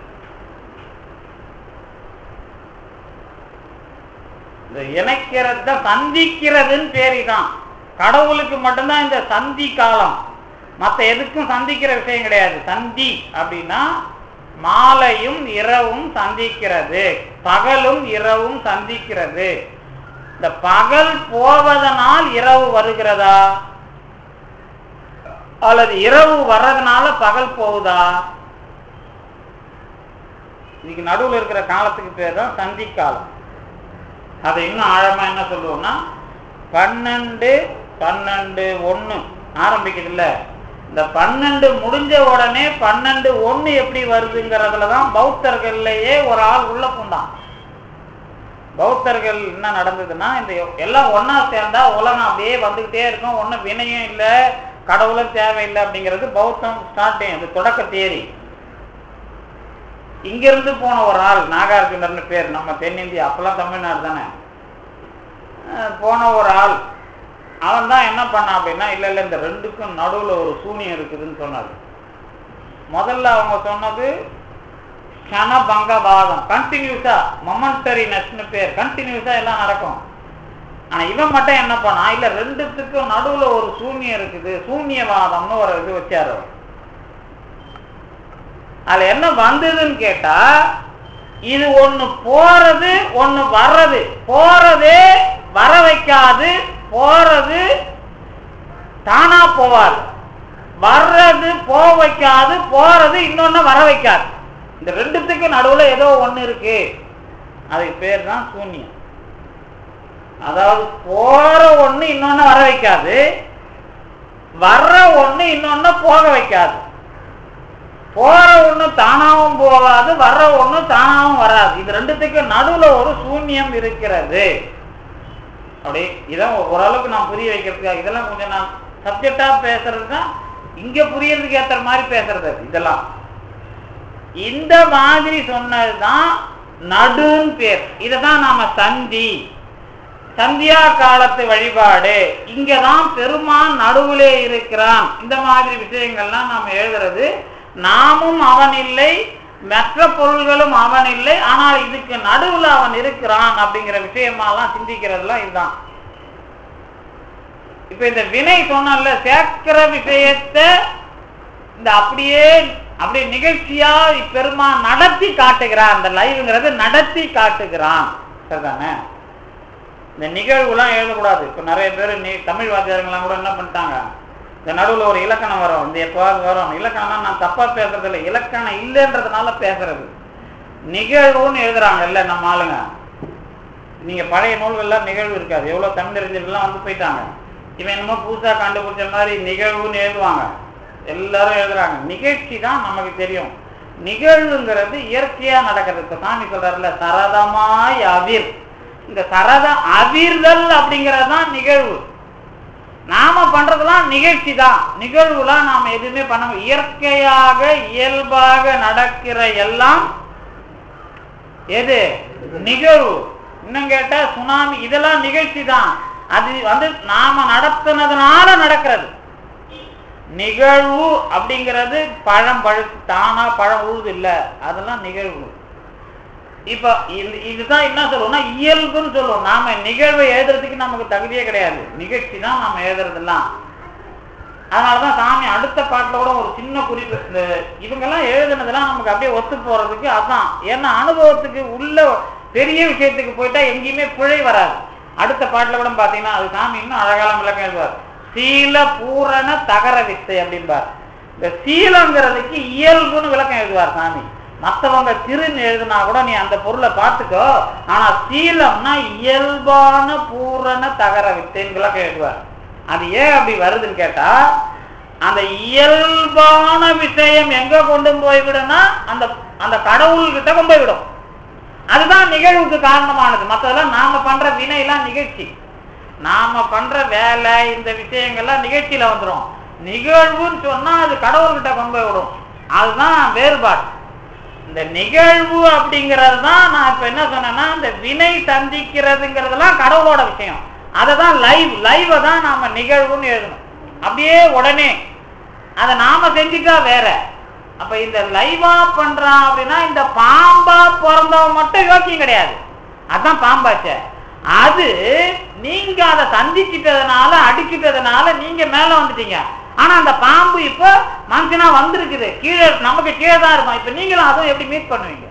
இந்த இணைக்கிறது தான் சந்திக்கிறதுன்னு பேரு தான் கடவுளுக்கு மட்டும்தான் இந்த சந்தி காலம் மற்ற எதுக்கும் சந்திக்கிற விஷயம் கிடையாது சந்தி அப்படின்னா மாலையும் இரவும் சந்திக்கிறது பகலும் இரவும் சந்திக்கிறது இந்த பகல் போவதனால் இரவு வருகிறதா அல்லது இரவு வர்றதுனால பகல் போகுதா இதுக்கு நடுவுல இருக்கிற காலத்துக்கு பேர் தான் சந்தி காலம் அதை இன்னும் ஆழமா என்ன சொல்லுவோம்னா பன்னெண்டு பன்னெண்டு ஒண்ணு ஆரம்பிக்குது இல்ல இந்த பன்னெண்டு முடிஞ்ச உடனே பன்னெண்டு ஒண்ணு எப்படி வருதுங்கிறதுல தான் பௌத்தர்கள்லயே ஒரு ஆள் உள்ள பூந்தான் பௌத்தர்கள் என்ன நடந்ததுன்னா இந்த எல்லாம் ஒண்ணா சேர்ந்தா உலகம் அப்படியே வந்துகிட்டே இருக்கும் ஒண்ணும் வினையும் இல்ல கடவுளும் தேவையில்லை அப்படிங்கிறது பௌத்தம் ஸ்டார்டிங் அது தொடக்க தேரி இங்கிருந்து போன ஒரு ஆள் நாகார்ஜுனர்னு பேர் நம்ம தென்னிந்தியா அப்பெல்லாம் தமிழ்நாடு தானே அஹ் போன ஒரு ஆள் அவன் தான் என்ன பண்ணான் அப்படின்னா இல்ல இல்ல இந்த ரெண்டுக்கும் நடுவுல ஒரு சூனியம் இருக்குதுன்னு சொன்னாரு முதல்ல அவங்க சொன்னது கணபங்கவாதம் கண்டினியூஸா மொமெண்டரினஸ்னு பேர் கண்டினியூஸா எல்லாம் நடக்கும் ஆனா இவன் மட்டும் என்ன பண்ணா இல்ல ரெண்டுத்துக்கும் நடுவுல ஒரு சூன்யம் இருக்குது சூன்யவாதம்னு ஒரு இது வச்சாரு அவர். அதுல என்ன வந்ததுன்னு கேட்டா இது ஒண்ணு போறது ஒண்ணு வர்றது போறதே வர வைக்காது போறது தானா போவாது வர்றது போக வைக்காது போறது இன்னொன்னு வர வைக்காது இந்த ரெண்டுத்துக்கு நடுவுல ஏதோ ஒண்ணு இருக்கு அதுக்கு பேர் தான் சூன்யம் அதாவது போற ஒண்ணு இன்னொன்னு வர வைக்காது வர்ற ஒண்ணு இன்னொன்னு போக வைக்காது போற ஒண்ணு தானாவும் போகாது வர்ற ஒண்ணு தானாவும் வராது இது ரெண்டுத்துக்கு நடுவுல ஒரு சூன்யம் இருக்கிறது அப்படி இதான் ஓரளவுக்கு நான் புரிய வைக்கிறதுக்காக இதெல்லாம் கொஞ்சம் நான் சப்ஜெக்டா பேசுறது தான் இங்க புரியறதுக்கு ஏத்த மாதிரி பேசுறது இதெல்லாம் இந்த மாதிரி சொன்னதுதான் நடுன்னு பேர் இததான் நாம சந்தி சந்தியா காலத்து வழிபாடு இங்கதான் பெருமான் நடுவுலே இருக்கிறான் இந்த மாதிரி விஷயங்கள்லாம் நாம எழுதுறது நாமும் அவன் இல்லை மற்ற பொருள்களும் அவன் இல்லை ஆனால் இதுக்கு நடுவுல அவன் இருக்கிறான் அப்படிங்கிற விஷயமாலாம் சிந்திக்கிறதுலாம் இதுதான் இப்ப இந்த வினை சொன்னல சேர்க்கிற விஷயத்தை இந்த அப்படியே அப்படியே நிகழ்ச்சியா பெருமான் நடத்தி காட்டுகிறான் அந்த லைவ்ங்கிறது நடத்தி காட்டுகிறான் சரிதானே இந்த நிகழ்வுலாம் எழுதக்கூடாது இப்போ நிறைய பேர் நீ தமிழ் வாத்தியாரங்களாம் கூட என்ன பண்ணிட்டாங்க இந்த நடுவில் ஒரு இலக்கணம் வரும் இந்த எப்போவாது வரும் இலக்கணம்னா நான் தப்பா பேசுறது இல்லை இலக்கணம் இல்லைன்றதுனால பேசுறது நிகழ்வுன்னு எழுதுறாங்க இல்லை நம்ம ஆளுங்க நீங்க பழைய நூல்கள்லாம் நிகழ்வு இருக்காது எவ்வளவு தமிழறிஞர்கள்லாம் வந்து போயிட்டாங்க இவன் என்னமோ புதுசா கண்டுபிடிச்ச மாதிரி நிகழ்வுன்னு எழுதுவாங்க எல்லாரும் எழுதுறாங்க நிகழ்ச்சி தான் நமக்கு தெரியும் நிகழ்வுங்கிறது இயற்கையா நடக்கிறது இப்ப சாமி சொல்றாருல சரதமாய் அவிர் இந்த சரத அவிர்தல் அப்படிங்கிறது தான் நிகழ்வு நாம பண்றதெல்லாம் நிகழ்ச்சி தான் நிகழ்வுலாம் நாம எதுவுமே பண்ண முடியாது. இயற்கையாக இயல்பாக நடக்கிற எல்லாம் எது நிகழ்வு இன்னும் கேட்டா சுனாமி இதெல்லாம் நிகழ்ச்சி தான் அது வந்து நாம நடத்துனதுனால நடக்கிறது நிகழ்வு அப்படிங்கிறது பழம் பழுத்து தானா பழம் உழுது இல்ல அதெல்லாம் நிகழ்வு இப்ப இது இதுதான் என்ன சொல்லுவோம்னா இயல்புன்னு சொல்லுவோம் நாம நிகழ்வை எழுதுறதுக்கு நமக்கு தகுதியே கிடையாது நிகழ்ச்சி தான் நாம எழுதுறதெல்லாம் அதனாலதான் சாமி அடுத்த பாட்டுல கூட ஒரு சின்ன குறிப்பு இந்த இவங்கெல்லாம் எழுதுனதெல்லாம் நமக்கு அப்படியே ஒத்து போறதுக்கு அதான் ஏன்னா அனுபவத்துக்கு உள்ள பெரிய விஷயத்துக்கு போயிட்டா எங்கேயுமே பிழை வராது அடுத்த பாட்டுல கூட பாத்தீங்கன்னா அது சாமி இன்னும் அழகான விளக்கம் எழுதுவார் சீல பூரண தகர வித்தை அப்படிம்பார் இந்த சீலங்கிறதுக்கு இயல்புன்னு விளக்கம் எழுதுவார் சாமி மத்தவங்க திருன்னு எழுதுனா கூட நீ அந்த பொருளை பார்த்துக்கோ ஆனா சீலம்னா இயல்பான பூரண தகர வித்தைன்னு விளக்கம் எழுதுவார் அது ஏன் அப்படி வருதுன்னு கேட்டா அந்த இயல்பான விஷயம் எங்க கொண்டு போய்விடும்னா அந்த அந்த கடவுள்கிட்ட கொண்டு போய்விடும் அதுதான் நிகழ்வுக்கு காரணமானது மற்றதெல்லாம் நாம பண்ற வினையெல்லாம் நிகழ்ச்சி நாம பண்ற வேலை இந்த விஷயங்கள்லாம் நிகழ்ச்சியில வந்துடும் நிகழ்வுன்னு சொன்னா அது கடவுள்கிட்ட கொண்டு போய் விடும் அதுதான் வேறுபாடு இந்த நிகழ்வு அப்படிங்கிறது தான் நான் இப்ப என்ன சொன்னேன்னா இந்த வினை சந்திக்கிறதுங்கிறதெல்லாம் கடவுளோட விஷயம் அதை தான் லைவ் லைவை தான் நாம நிகழ்வுன்னு எழுதணும் அப்படியே உடனே அதை நாம செஞ்சுட்டா வேற அப்ப இந்த லைவா பண்றான் அப்படின்னா இந்த பாம்பா பிறந்தவன் மட்டும் யோக்கியம் கிடையாது அதான் பாம்பாச்சே அது நீங்க அதை சந்திச்சிட்டதுனால அடிச்சிட்டதுனால நீங்க மேல வந்துட்டீங்க ஆனா அந்த பாம்பு இப்ப மனுஷனா வந்திருக்குது கீழே நமக்கு கீழே தான் இருக்கும் இப்ப நீங்களும் அதுவும் எப்படி மீட் பண்ணுவீங்க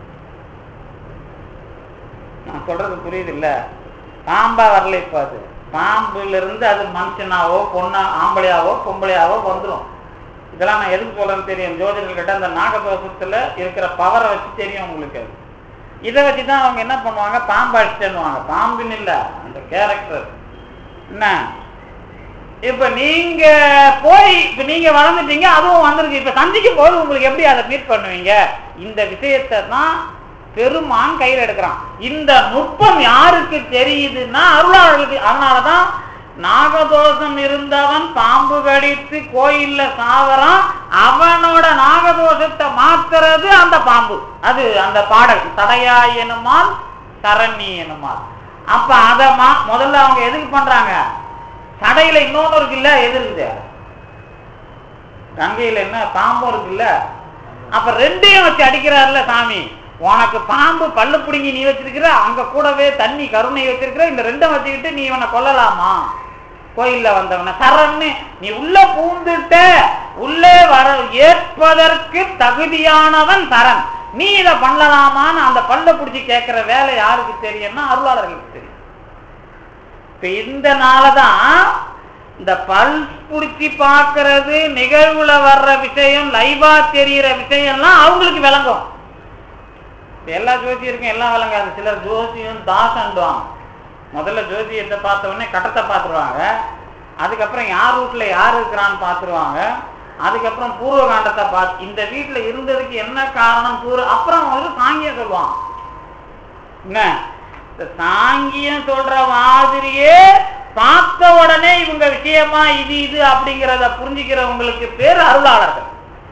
நான் சொல்றது புரியுது இல்ல பாம்பா வரல இப்ப அது பாம்புல இருந்து அது மனுஷனாவோ பொண்ணா ஆம்பளையாவோ பொம்பளையாவோ வந்துடும் இதெல்லாம் நான் எதுக்கு சொல்றேன்னு தெரியும் ஜோதிடர் கிட்ட அந்த நாகதோஷத்துல இருக்கிற பவரை வச்சு தெரியும் உங்களுக்கு அது இதை வச்சு தான் அவங்க என்ன பண்ணுவாங்க பாம்பு அடிச்சுன்னுவாங்க பாம்புன்னு இல்ல அந்த கேரக்டர் என்ன இப்ப நீங்க போய் இப்ப நீங்க வளர்ந்துட்டீங்க அதுவும் வந்திருக்கு இப்ப சந்திக்கும் போது உங்களுக்கு எப்படி அதை மீட் பண்ணுவீங்க இந்த விஷயத்தை தான் பெருமான் கையில் எடுக்கிறான் இந்த நுட்பம் யாருக்கு தெரியுதுன்னா அருளாளர்களுக்கு அதனாலதான் நாகதோஷம் இருந்தவன் பாம்பு கடித்து கோயில்ல சாவறான் அவனோட நாகதோஷத்தை மாத்துறது அந்த பாம்பு அது அந்த பாடல் தடையா எனுமால் சரணி எனுமால் அப்ப அத மா முதல்ல அவங்க எதுக்கு பண்றாங்க தடையில இன்னொன்னு இருக்குல்ல எது இருக்குது கங்கையில என்ன பாம்பும் இருக்குல்ல அப்ப ரெண்டையும் வச்சு அடிக்கிறாருல சாமி உனக்கு பாம்பு பல்லு பிடுங்கி நீ வச்சிருக்கிற அங்க கூடவே தண்ணி கருணை வச்சிருக்கிற இந்த ரெண்டும் வச்சுக்கிட்டு நீ இவனை கொல்லலாமா கோயில்ல வந்தவன சரன்னு நீ உள்ள பூந்துட்ட உள்ளே வர ஏற்பதற்கு தகுதியானவன் சரண் நீ இதை பண்ணலாமான்னு அந்த பல்ல பிடிச்சி கேட்கிற வேலை யாருக்கு தெரியும்னா அருளாளர்களுக்கு தெரியும் இப்ப இந்த நாளதான் இந்த பல் பிடிச்சி பார்க்கறது நிகழ்வுல வர்ற விஷயம் லைவா தெரியிற விஷயம்லாம் அவங்களுக்கு விளங்கும் இப்ப எல்லா ஜோசியருக்கும் எல்லாம் விளங்காது சிலர் ஜோசியம் தாசன்டுவாங்க முதல்ல ஜோசியத்தை பார்த்த உடனே கட்டத்தை பார்த்துருவாங்க அதுக்கப்புறம் யார் வீட்டுல யார் இருக்கிறான்னு பார்த்துருவாங்க அதுக்கப்புறம் பூர்வ காண்டத்தை பார்த்து இந்த வீட்டுல இருந்ததுக்கு என்ன காரணம் பூர்வ அப்புறம் வந்து சாங்கியம் சொல்லுவான் என்ன இந்த சாங்கியம் சொல்ற மாதிரியே பார்த்த உடனே இவங்க விஷயமா இது இது அப்படிங்கிறத புரிஞ்சுக்கிறவங்களுக்கு பேர் அருளாளர்கள்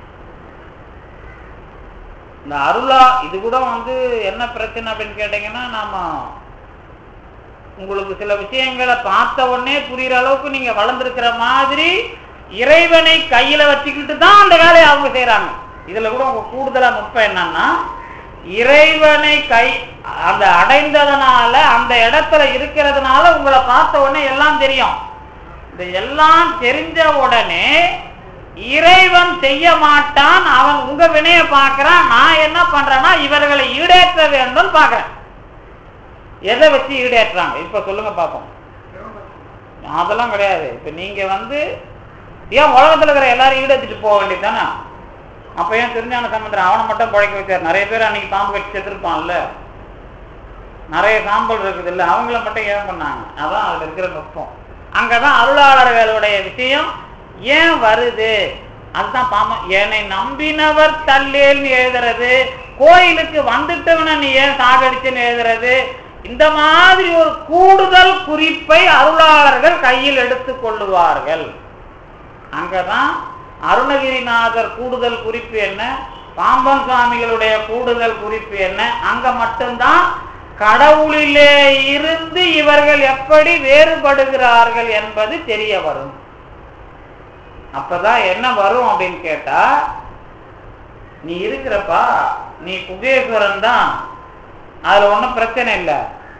இந்த அருளா இது கூட வந்து என்ன பிரச்சனை அப்படின்னு கேட்டீங்கன்னா நாம உங்களுக்கு சில விஷயங்களை பார்த்த உடனே புரியுற அளவுக்கு நீங்க வளர்ந்துருக்கிற மாதிரி இறைவனை கையில வச்சுக்கிட்டு தான் அந்த வேலையை அவங்க செய்யறாங்க இதுல கூட உங்க கூடுதலா நுட்பம் என்னன்னா இறைவனை கை அந்த அடைந்ததுனால அந்த இடத்துல இருக்கிறதுனால உங்களை பார்த்த உடனே எல்லாம் தெரியும் இந்த எல்லாம் தெரிஞ்ச உடனே இறைவன் செய்ய மாட்டான் அவன் உங்க வினைய பார்க்கறான் நான் என்ன பண்றேன்னா இவர்களை ஈடேற்ற வேண்டும் பார்க்கறேன் எதை வச்சு ஈடேற்றுறாங்க இப்ப சொல்லுங்க பார்ப்போம் அதெல்லாம் கிடையாது இப்ப நீங்க வந்து ஏன் உலகத்துல இருக்கிற எல்லாரும் ஈடேற்றிட்டு போக வேண்டியது தானே அப்ப ஏன் திருஞான சமுத்திரம் அவனை மட்டும் பழைக்க வச்சார் நிறைய பேர் அன்னைக்கு பாம்பு கட்டி செத்துருப்பான்ல நிறைய சாம்பல் இருக்குது இல்ல அவங்கள மட்டும் ஏன் பண்ணாங்க அதான் அதுல இருக்கிற நுட்பம் அங்கதான் அருளாளர்களுடைய விஷயம் ஏன் வருது அதுதான் பாம்பம் என்னை நம்பினவர் தள்ளேல்னு எழுதுறது கோயிலுக்கு வந்துட்டவன நீ ஏன் சாகடிச்சுன்னு எழுதுறது இந்த மாதிரி ஒரு கூடுதல் குறிப்பை அருளாளர்கள் கையில் எடுத்துக் கொள்ளுவார்கள் அங்கதான் அருணகிரிநாதர் கூடுதல் குறிப்பு என்ன பாம்பன் சுவாமிகளுடைய கூடுதல் குறிப்பு என்ன அங்க மட்டும்தான் கடவுளிலே இருந்து இவர்கள் எப்படி வேறுபடுகிறார்கள் என்பது தெரிய வரும் அப்பதான் என்ன வரும் அப்படின்னு கேட்டா நீ இருக்கிறப்பா நீ குகேஸ்வரன் தான் அதுல ஒன்றும் பிரச்சனை இல்லை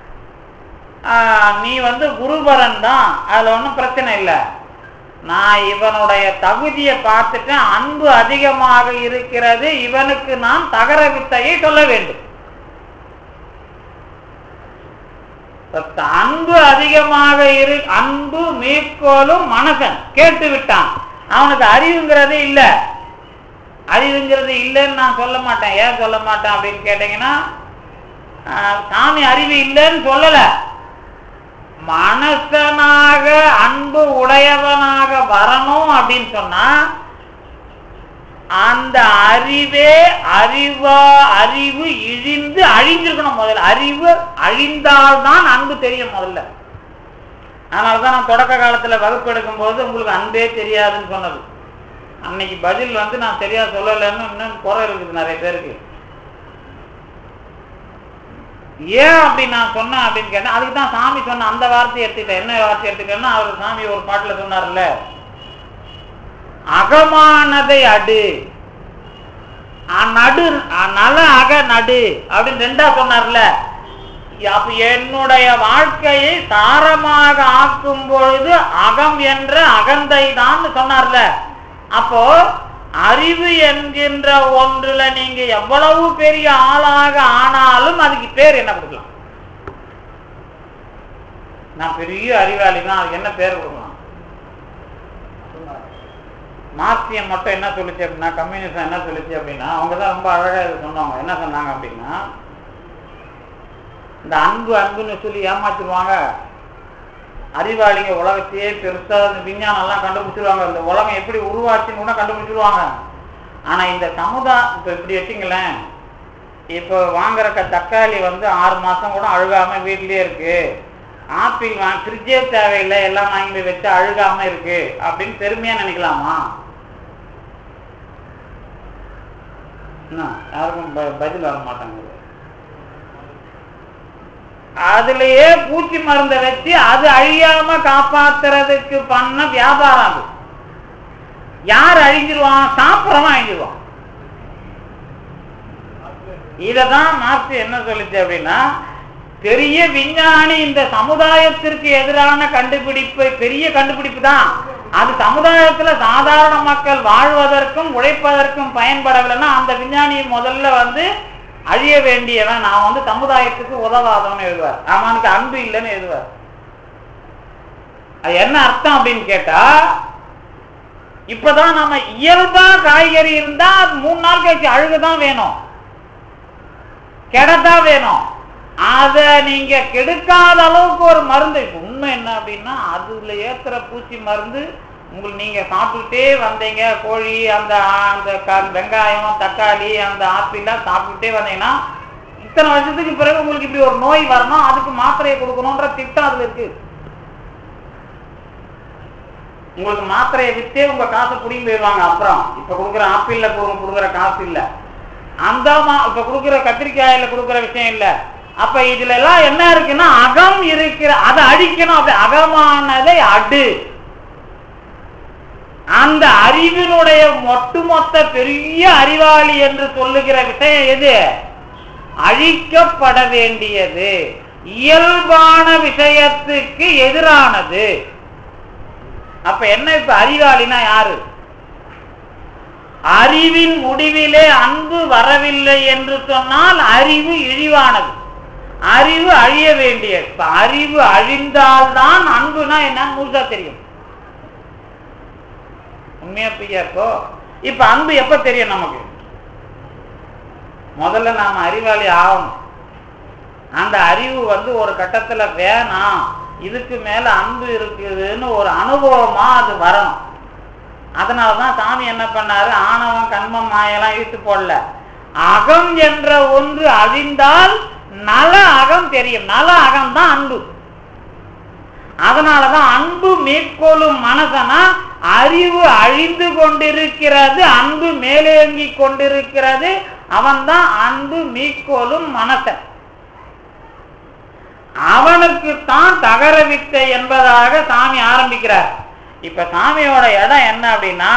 நீ வந்து குருபரன் தான் அதுல ஒன்றும் பிரச்சனை இல்லை நான் இவனுடைய தகுதியை பார்த்துட்டேன் அன்பு அதிகமாக இருக்கிறது இவனுக்கு நான் தகர வித்தையை சொல்ல வேண்டும் அன்பு அதிகமாக இரு அன்பு மேற்கோளும் மனசன் கேட்டு விட்டான் அவனுக்கு அறிவுங்கிறதே இல்லை அறிவுங்கிறது இல்லைன்னு நான் சொல்ல மாட்டேன் ஏன் சொல்ல மாட்டேன் அப்படின்னு கேட்டீங்கன்னா சாமி அறிவு இல்லைன்னு சொல்லல மனசனாக அன்பு உடையவனாக வரணும் அப்படின்னு சொன்னா அந்த அறிவே அறிவா அறிவு இழிந்து அழிஞ்சிருக்கணும் முதல்ல அறிவு அழிந்தால்தான் அன்பு தெரியும் முதல்ல அதனாலதான் நான் தொடக்க காலத்துல வகுப்பு எடுக்கும் போது உங்களுக்கு அன்பே தெரியாதுன்னு சொன்னது அன்னைக்கு பதில் வந்து நான் சரியா சொல்லலைன்னு இன்னும் குறை இருக்குது நிறைய பேருக்கு ஏன் அப்படி நான் சொன்னேன் அப்படின்னு கேட்டேன் அதுக்கு தான் சாமி சொன்ன அந்த வார்த்தையை எடுத்துக்கிட்டேன் என்ன வார்த்தை எடுத்துக்கிட்டேன்னா அவர் சாமி ஒரு பாட்டுல சொன்னார்ல அகமானதை அடு நடு நல அக நடு அப்படின்னு ரெண்டா சொன்னார்ல அப்ப என்னுடைய வாழ்க்கையை சாரமாக ஆக்கும் பொழுது அகம் என்ற அகந்தை தான் சொன்னார்ல அப்போ அறிவு என்கின்ற ஒன்றுல நீங்க எவ்வளவு பெரிய ஆளாக ஆனாலும் அதுக்கு பேர் என்ன கொடுக்கலாம் நான் பெரிய அறிவாளி தான் அதுக்கு என்ன பேர் கொடுக்கலாம் மார்க்சியம் மட்டும் என்ன சொல்லுச்சு அப்படின்னா கம்யூனிசம் என்ன சொல்லுச்சு அப்படின்னா அவங்க தான் ரொம்ப அழகா இது சொன்னாங்க என்ன சொன்னாங்க அப்படின்னா இந்த அன்பு அன்புன்னு சொல்லி ஏமாத்திடுவாங்க அறிவாளிங்க உலகத்தையே பெருசா விஞ்ஞானம் எல்லாம் கண்டுபிடிச்சிருவாங்க இந்த உலகம் எப்படி உருவாச்சுன்னு கூட கண்டுபிடிச்சிருவாங்க ஆனா இந்த சமுதாயம் இப்ப இப்படி வச்சுங்களேன் இப்போ வாங்குற தக்காளி வந்து ஆறு மாசம் கூட அழுகாம வீட்லயே இருக்கு ஆப்பிள் வாங்க ஃப்ரிட்ஜே தேவையில்லை எல்லாம் வாங்கி போய் வச்சு அழுகாம இருக்கு அப்படின்னு பெருமையா நினைக்கலாமா என்ன யாருக்கும் பதில் வர மாட்டாங்க அதுலயே பூச்சி மருந்த வச்சு அது அழியாம காப்பாத்துறதுக்கு பண்ண வியாபாரம் அது யார் அழிஞ்சிருவான் சாப்பிட்றவன் அழிஞ்சிருவான் இததான் மார்க்ஸ் என்ன சொல்லுச்சு அப்படின்னா பெரிய விஞ்ஞானி இந்த சமுதாயத்திற்கு எதிரான கண்டுபிடிப்பு பெரிய கண்டுபிடிப்பு தான் அது சமுதாயத்துல சாதாரண மக்கள் வாழ்வதற்கும் உழைப்பதற்கும் பயன்படவில்லைன்னா அந்த விஞ்ஞானியை முதல்ல வந்து அழிய வேண்டியவன் நான் வந்து சமுதாயத்துக்கு உதவாதவன் எழுதுவார் அவனுக்கு அன்பு இல்லைன்னு எழுதுவார் அது என்ன அர்த்தம் அப்படின்னு கேட்டா இப்பதான் நம்ம இயல்பா காய்கறி இருந்தா அது மூணு நாள் கழிச்சு அழுகுதான் வேணும் கெடதான் வேணும் அதை நீங்க கெடுக்காத அளவுக்கு ஒரு மருந்து இப்ப உண்மை என்ன அப்படின்னா அதுல ஏத்துற பூச்சி மருந்து உங்களுக்கு நீங்க சாப்பிட்டுட்டே வந்தீங்க கோழி அந்த அந்த க- வெங்காயம் தக்காளி அந்த ஆப்பிள்லாம் சாப்பிட்டுட்டே வந்தீங்கன்னா இத்தனை வருஷத்துக்கு பிறகு உங்களுக்கு இப்படி ஒரு நோய் வரணும் அதுக்கு மாத்திரையை கொடுக்கணுன்ற திட்டம் அதுல இருக்கு உங்களுக்கு மாத்திரையை வித்தே உங்க காசை புடிங்கி போயிடுவாங்க அப்புறம் இப்ப கொடுக்குற ஆப்பிள்ல கொடுக்குற காசு இல்ல அந்த மா இப்ப கொடுக்குற கத்திரிக்காயில கொடுக்குற விஷயம் இல்ல அப்ப இதுல எல்லாம் என்ன இருக்குன்னா அகம் இருக்கிற அதை அழிக்கணும் அப்படி அகமானதை அடு அந்த அறிவினுடைய ஒட்டுமொத்த பெரிய அறிவாளி என்று சொல்லுகிற விஷயம் எது அழிக்கப்பட வேண்டியது இயல்பான விஷயத்துக்கு எதிரானது அப்ப என்ன இப்ப அறிவாளினா யாரு அறிவின் முடிவிலே அன்பு வரவில்லை என்று சொன்னால் அறிவு இழிவானது அறிவு அழிய வேண்டியது இப்ப அறிவு அழிந்தால்தான் அன்புனா என்னன்னு முழுசா தெரியும் உண்மையா பொய்யா இருக்கோ இப்ப அன்பு எப்ப தெரியும் நமக்கு முதல்ல நாம அறிவாளி ஆகணும் அந்த அறிவு வந்து ஒரு கட்டத்துல வேணாம் இதுக்கு மேல அன்பு இருக்குதுன்னு ஒரு அனுபவமா அது வரணும் அதனாலதான் சாமி என்ன பண்ணாரு ஆணவம் கண்மம் மாயெல்லாம் இழுத்து போடல அகம் என்ற ஒன்று அழிந்தால் நல அகம் தெரியும் நல அகம் தான் அன்பு அதனாலதான் அன்பு மேற்கொள்ளும் மனசனா அறிவு அழிந்து கொண்டிருக்கிறது அன்பு மேலேங்கி கொண்டிருக்கிறது அவன்தான் அன்பு மீட்கோலும் மனசன் அவனுக்கு தான் தகர வித்தை என்பதாக சாமி ஆரம்பிக்கிறார் இப்ப சாமியோட இடம் என்ன அப்படின்னா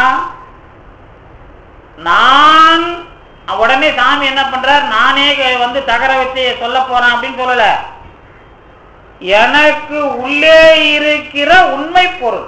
நான் உடனே சாமி என்ன பண்றார் நானே வந்து தகர வித்தையை சொல்ல போறேன் அப்படின்னு சொல்லல எனக்கு உள்ளே இருக்கிற உண்மை பொருள்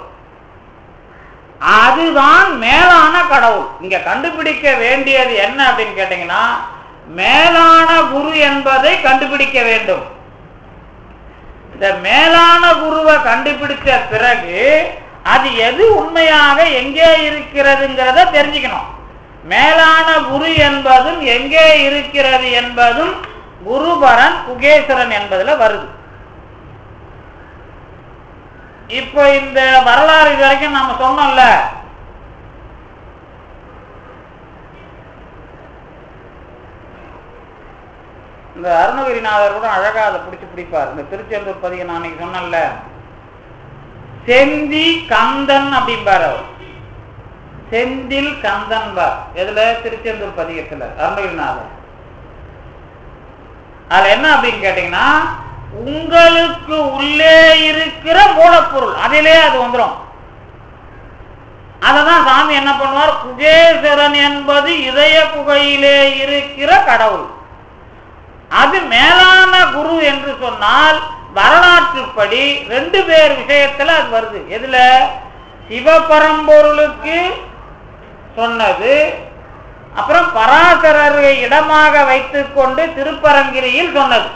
அதுதான் மேலான கடவுள் இங்க கண்டுபிடிக்க வேண்டியது என்ன அப்படின்னு கேட்டீங்கன்னா மேலான குரு என்பதை கண்டுபிடிக்க வேண்டும் இந்த மேலான குருவை கண்டுபிடிச்ச பிறகு அது எது உண்மையாக எங்கே இருக்கிறதுங்கிறத தெரிஞ்சுக்கணும் மேலான குரு என்பதும் எங்கே இருக்கிறது என்பதும் குருபரன் குகேஸ்வரன் என்பதுல வருது இப்போ இந்த வரலாறு இது வரைக்கும் நம்ம சொன்னோம்ல இந்த அருணகிரிநாதர் கூட அழகா அதை பிடிச்சு பிடிப்பார் இந்த திருச்செந்தூர் பதிக நான் அன்னைக்கு சொன்னேன்ல செந்தி கந்தன் அப்படிம்பார் அவர் செந்தில் கந்தன் பார் எதுல திருச்செந்தூர் பதிகத்துல அருணகிரிநாதர் அதுல என்ன அப்படின்னு கேட்டீங்கன்னா உங்களுக்கு உள்ளே இருக்கிற மூலப்பொருள் அதிலே அது வந்துடும் அததான் சாமி என்ன பண்ணுவார் குகேஸ்வரன் என்பது இதய குகையிலே இருக்கிற கடவுள் அது மேலான குரு என்று சொன்னால் வரலாற்றுப்படி ரெண்டு பேர் விஷயத்துல அது வருது எதுல சிவபரம்பொருளுக்கு சொன்னது அப்புறம் பராசரரை இடமாக வைத்துக்கொண்டு திருப்பரங்கிரியில் சொன்னது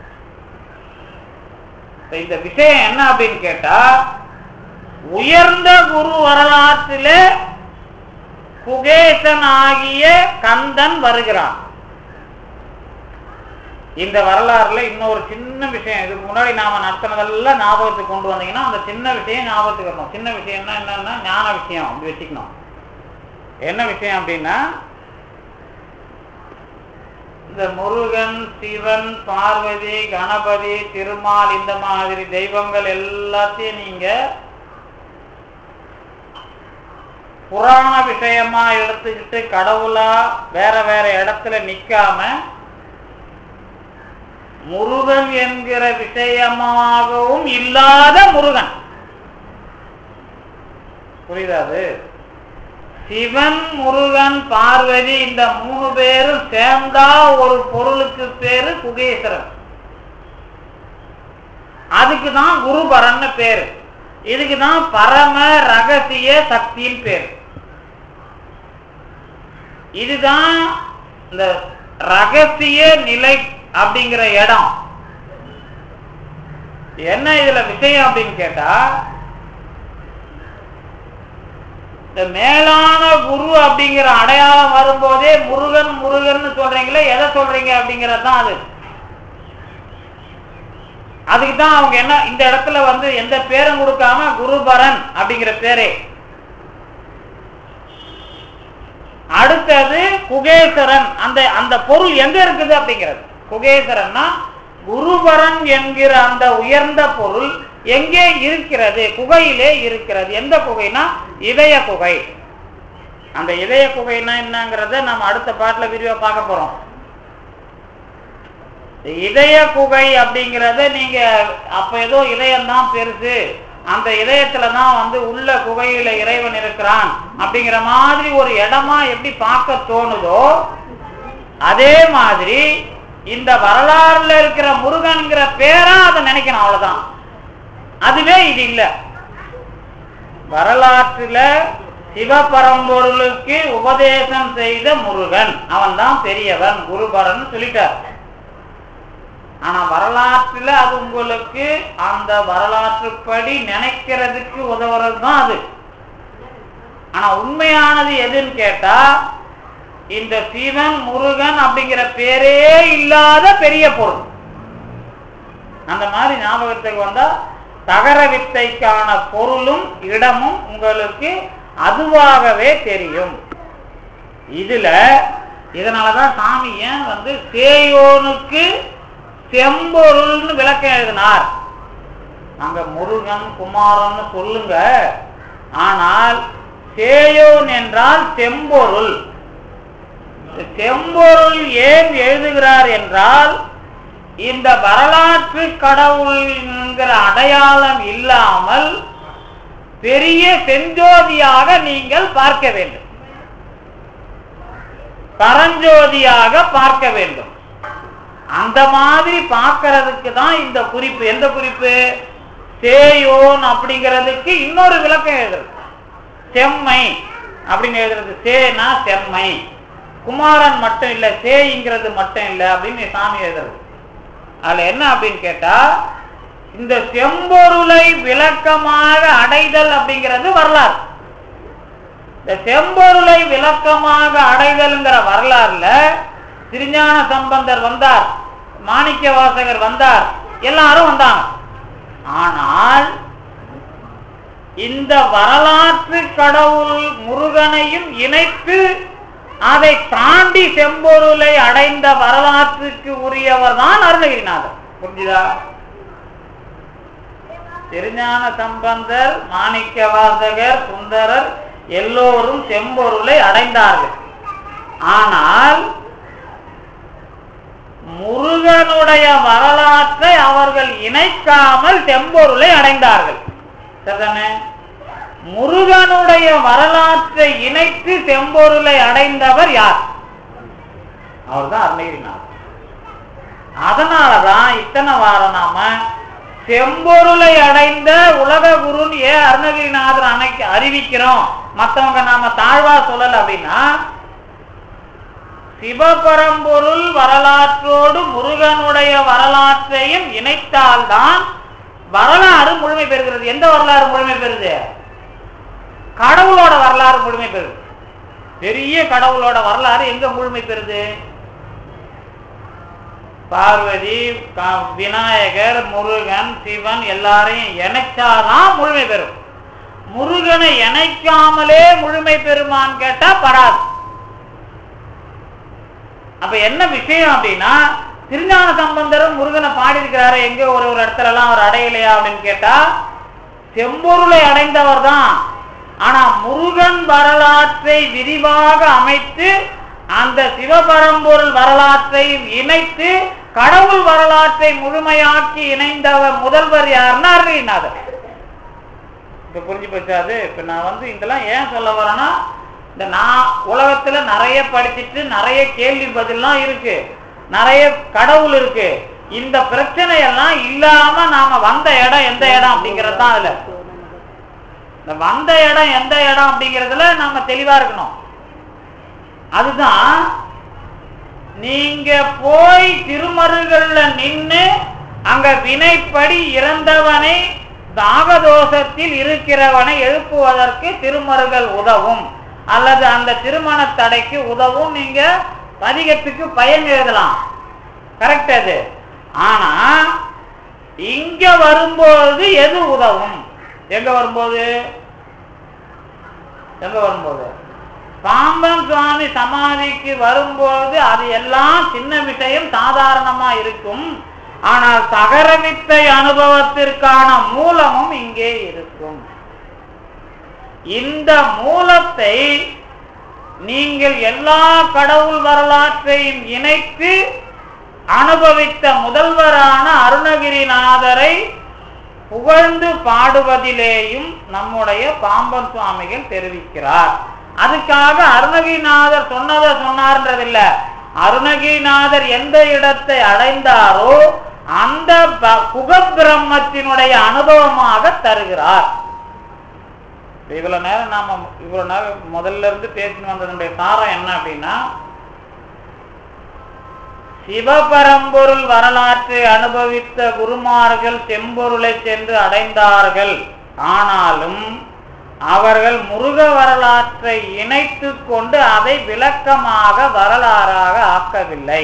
இப்ப இந்த விஷயம் என்ன அப்படின்னு கேட்டா உயர்ந்த குரு வரலாற்றிலே குகேசன் ஆகிய கந்தன் வருகிறான் இந்த வரலாறுல இன்னொரு சின்ன விஷயம் இதுக்கு முன்னாடி நாம நடத்தினதெல்லாம் ஞாபகத்துக்கு கொண்டு வந்தீங்கன்னா அந்த சின்ன விஷயம் ஞாபகத்துக்கு வரணும் சின்ன விஷயம்னா என்னன்னா ஞான விஷயம் அப்படி வச்சுக்கணும் என்ன விஷயம் அப்படின்னா இந்த முருகன் சிவன் பார்வதி கணபதி திருமால் இந்த மாதிரி தெய்வங்கள் எல்லாத்தையும் நீங்க புராண விஷயமா எடுத்துக்கிட்டு கடவுளா வேற வேற இடத்துல நிக்காம முருகன் என்கிற விஷயமாகவும் இல்லாத முருகன் புரியுதா அது சிவன் முருகன் பார்வதி இந்த மூணு பேரும் சேர்ந்தா ஒரு பொருளுக்கு பேரு குகேஸ்வரன் அதுக்கு தான் குருபரன் பேரு இதுக்கு தான் பரம ரகசிய சக்தியின் பேர் இதுதான் இந்த ரகசிய நிலை அப்படிங்கிற இடம் என்ன இதுல விஷயம் அப்படின்னு கேட்டா இந்த மேலான குரு அப்படிங்கிற அடையாளம் வரும்போதே முருகன் முருகன் சொல்றீங்களே எதை சொல்றீங்க அப்படிங்கறது தான் அது அதுக்கு தான் அவங்க என்ன இந்த இடத்துல வந்து எந்த பேரும் கொடுக்காம குருபரன் அப்படிங்கிற பேரே அடுத்தது குகேசரன் அந்த அந்த பொருள் எங்க இருக்குது அப்படிங்கிறது குகேசரன்னா குருபரன் என்கிற அந்த உயர்ந்த பொருள் எங்கே இருக்கிறது குகையிலே இருக்கிறது எந்த குகைனா இதய குகை அந்த இதய குகைனா என்னங்கிறத நம்ம அடுத்த பாட்டுல விரிவா பார்க்க போறோம் இந்த இதய குகை அப்படிங்கிறத நீங்க அப்ப ஏதோ இதயம் தான் பெருசு அந்த இதயத்துல தான் வந்து உள்ள குகையில இறைவன் இருக்கிறான் அப்படிங்கிற மாதிரி ஒரு இடமா எப்படி பார்க்க தோணுதோ அதே மாதிரி இந்த வரலாறுல இருக்கிற முருகன்கிற பேரா அதை நினைக்கணும் அவ்வளவுதான் அதுவே இது இல்ல வரலாற்றுல சிவபரம்பொருளுக்கு உபதேசம் செய்த முருகன் அவன் தான் பெரியவன் குருபரன் சொல்லிட்டார் ஆனா வரலாற்றுல அது உங்களுக்கு அந்த வரலாற்றுப்படி நினைக்கிறதுக்கு உதவுறது தான் அது ஆனா உண்மையானது எதுன்னு கேட்டா இந்த சிவன் முருகன் அப்படிங்கிற பேரே இல்லாத பெரிய பொருள் அந்த மாதிரி ஞாபகத்துக்கு வந்தா தகர வித்தைக்கான பொருளும் இடமும் உங்களுக்கு அதுவாகவே தெரியும் இதுல இதனாலதான் சாமி ஏன் வந்து சேயோனுக்கு செம்பொருள்னு விளக்கம் எழுதினார் அங்க முருகன் குமாரன் சொல்லுங்க ஆனால் சேயோன் என்றால் செம்பொருள் செம்பொருள் ஏன் எழுதுகிறார் என்றால் இந்த வரலாற்று கடவுள்ங்கிற அடையாளம் இல்லாமல் பெரிய செஞ்சோதியாக நீங்கள் பார்க்க வேண்டும் பரஞ்சோதியாக பார்க்க வேண்டும் அந்த மாதிரி பார்க்கறதுக்கு தான் இந்த குறிப்பு எந்த குறிப்பு சேயோன் அப்படிங்கிறதுக்கு இன்னொரு விளக்கம் எழுதுறது செம்மை அப்படின்னு எழுதுறது சேனா செம்மை குமாரன் மட்டும் இல்ல சேங்கிறது மட்டும் இல்ல அப்படின்னு சாமி எழுதுறது அதுல என்ன அப்படின்னு கேட்டா இந்த செம்பொருளை விளக்கமாக அடைதல் அப்படிங்கிறது வரலாறு இந்த செம்பொருளை விளக்கமாக அடைதல்ங்கிற வரலாறுல திருஞான சம்பந்தர் வந்தார் மாணிக்க வாசகர் வந்தார் எல்லாரும் வந்தாங்க ஆனால் இந்த வரலாற்று கடவுள் முருகனையும் இணைத்து அதை தாண்டி செம்பொருளை அடைந்த வரலாற்றுக்கு உரியவர் தான் அருணகிரிநாதர் புரிஞ்சுதா திருஞான சம்பந்தர் மாணிக்க வாசகர் சுந்தரர் எல்லோரும் செம்பொருளை அடைந்தார்கள் ஆனால் முருகனுடைய வரலாற்றை அவர்கள் இணைக்காமல் செம்பொருளை அடைந்தார்கள் சரிதானே முருகனுடைய வரலாற்றை இணைத்து செம்பொருளை அடைந்தவர் யார் அவர்தான் அருணகிரிநாதர் அதனாலதான் இத்தனை வாரம் நாம செம்பொருளை அடைந்த உலக குருன்னு ஏன் அருணகிரிநாதர் அணைக்க அறிவிக்கிறோம் மத்தவங்க நாம தாழ்வா சொல்லல அப்படின்னா சிவபரம்பொருள் வரலாற்றோடு முருகனுடைய வரலாற்றையும் இணைத்தால்தான் வரலாறு முழுமை பெறுகிறது எந்த வரலாறு முழுமை பெறுது கடவுளோட வரலாறு முழுமை பெறுது பெரிய கடவுளோட வரலாறு எங்க முழுமை பெறுது பார்வதி க- விநாயகர் முருகன் சிவன் எல்லாரையும் இணைச்சாதான் முழுமை பெறும் முருகனை இணைக்காமலே முழுமை பெறுமான்னு கேட்டா படாது அப்ப என்ன விஷயம் அப்படின்னா திருஞான சம்பந்தரும் முருகனை பாடி இருக்கிறாரு எங்க ஒரு ஒரு இடத்துல எல்லாம் அவர் அடையலையா அப்படின்னு கேட்டா செம்பொருளை அடைந்தவர் தான் ஆனா முருகன் வரலாற்றை விரிவாக அமைத்து அந்த சிவபரம்பொருள் வரலாற்றை இணைத்து கடவுள் வரலாற்றை முழுமையாக்கி இணைந்தவர் முதல்வர் யாருன்னா அருணகிரிநாதர் இப்ப புரிஞ்சு போச்சாது இப்ப நான் வந்து இதெல்லாம் ஏன் சொல்ல வரேன்னா இந்த நான் உலகத்துல நிறைய படிச்சுட்டு நிறைய கேள்வி பதிலாம் இருக்கு நிறைய கடவுள் இருக்கு இந்த பிரச்சனை எல்லாம் இல்லாம நாம வந்த இடம் எந்த இடம் அப்படிங்கிறது தான் அதுல இந்த வந்த இடம் எந்த இடம் அப்படிங்கிறதுல நாம தெளிவா இருக்கணும் அதுதான் நீங்க போய் திருமருகல்ல நின்னு அங்க வினைப்படி இறந்தவனை தாகதோஷத்தில் இருக்கிறவனை எழுப்புவதற்கு திருமருகல் உதவும் அல்லது அந்த திருமண தடைக்கு உதவும் நீங்க பதிகத்துக்கு பயன் எழுதலாம் கரெக்ட் அது ஆனா இங்க வரும்போது எது உதவும் எங்க வரும்போது எங்க வரும்போது பாம்பன் சுவாமி சமாதிக்கு வரும்போது அது எல்லாம் சின்ன விஷயம் சாதாரணமா இருக்கும் ஆனால் சகரவித்தை அனுபவத்திற்கான மூலமும் இங்கே இருக்கும் இந்த மூலத்தை நீங்கள் எல்லா கடவுள் வரலாற்றையும் இணைத்து அனுபவித்த முதல்வரான அருணகிரிநாதரை புகழ்ந்து பாடுவதிலேயும் நம்முடைய பாம்பன் சுவாமிகள் தெரிவிக்கிறார் அதுக்காக அருணகிரிநாதர் சொன்னதை சொன்னார்ன்றதில்ல அருணகிரிநாதர் எந்த இடத்தை அடைந்தாரோ அந்த புகபிரம்மத்தினுடைய அனுபவமாக தருகிறார் இவ்வளவு நேரம் நாம இவ்வளவு நேரம் முதல்ல இருந்து பேசிட்டு வந்ததனுடைய காரணம் என்ன அப்படின்னா சிவபரம்பொருள் வரலாற்றை அனுபவித்த குருமார்கள் செம்பொருளை சென்று அடைந்தார்கள் ஆனாலும் அவர்கள் முருக வரலாற்றை இணைத்து கொண்டு அதை விளக்கமாக வரலாறாக ஆக்கவில்லை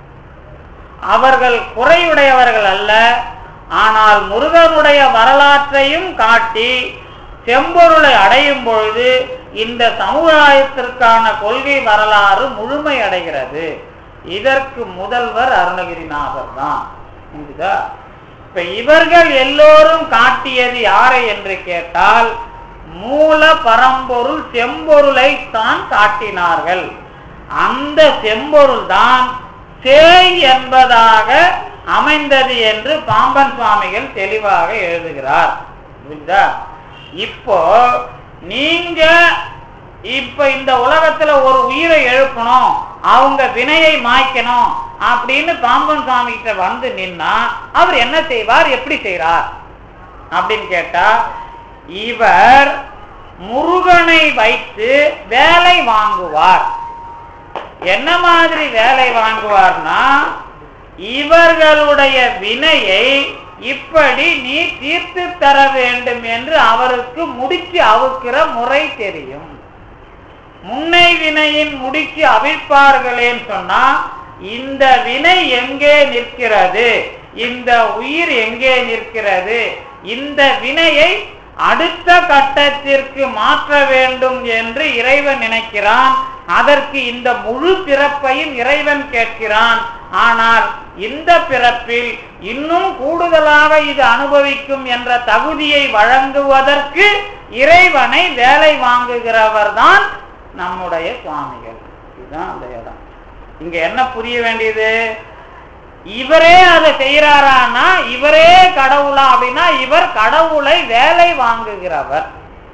அவர்கள் குறையுடையவர்கள் அல்ல ஆனால் முருகனுடைய வரலாற்றையும் காட்டி செம்பொருளை அடையும் பொழுது இந்த சமுதாயத்திற்கான கொள்கை வரலாறு முழுமை அடைகிறது இதற்கு முதல்வர் அருணகிரிநாதர் தான் புரிஞ்சுதா இப்ப இவர்கள் எல்லோரும் காட்டியது யாரை என்று கேட்டால் மூல பரம்பொருள் செம்பொருளை தான் காட்டினார்கள் அந்த செம்பொருள் தான் சேய் என்பதாக அமைந்தது என்று பாம்பன் சுவாமிகள் தெளிவாக எழுதுகிறார் புரியுதா இப்போ நீங்க இப்ப இந்த உலகத்துல ஒரு உயிரை எழுப்பணும் அவங்க வினையை மாய்க்கணும் அப்படின்னு பாம்பன் சுவாமி கிட்ட வந்து நின்னா அவர் என்ன செய்வார் எப்படி செய்றார் அப்படின்னு கேட்டா இவர் முருகனை வைத்து வேலை வாங்குவார் என்ன மாதிரி வேலை வாங்குவார்னா இவர்களுடைய வினையை இப்படி நீ தீர்த்து தர வேண்டும் என்று அவருக்கு முடிச்சு அவுக்கிற முறை தெரியும் முன்னை வினையின் முடிச்சு அவிழ்ப்பார்களேன்னு சொன்னா இந்த வினை எங்கே நிற்கிறது இந்த உயிர் எங்கே நிற்கிறது இந்த வினையை அடுத்த கட்டத்திற்கு மாற்ற வேண்டும் என்று இறைவன் நினைக்கிறான் அதற்கு இந்த முழு பிறப்பையும் இறைவன் கேட்கிறான் ஆனால் இந்த பிறப்பில் இன்னும் கூடுதலாக இது அனுபவிக்கும் என்ற தகுதியை வழங்குவதற்கு இறைவனை வேலை வாங்குகிறவர் தான் நம்முடைய சுவாமிகள் இதுதான் அந்த இடம் இங்க என்ன புரிய வேண்டியது இவரே அதை செய்யறாரானா இவரே கடவுளா அப்படின்னா இவர் கடவுளை வேலை வாங்குகிறவர்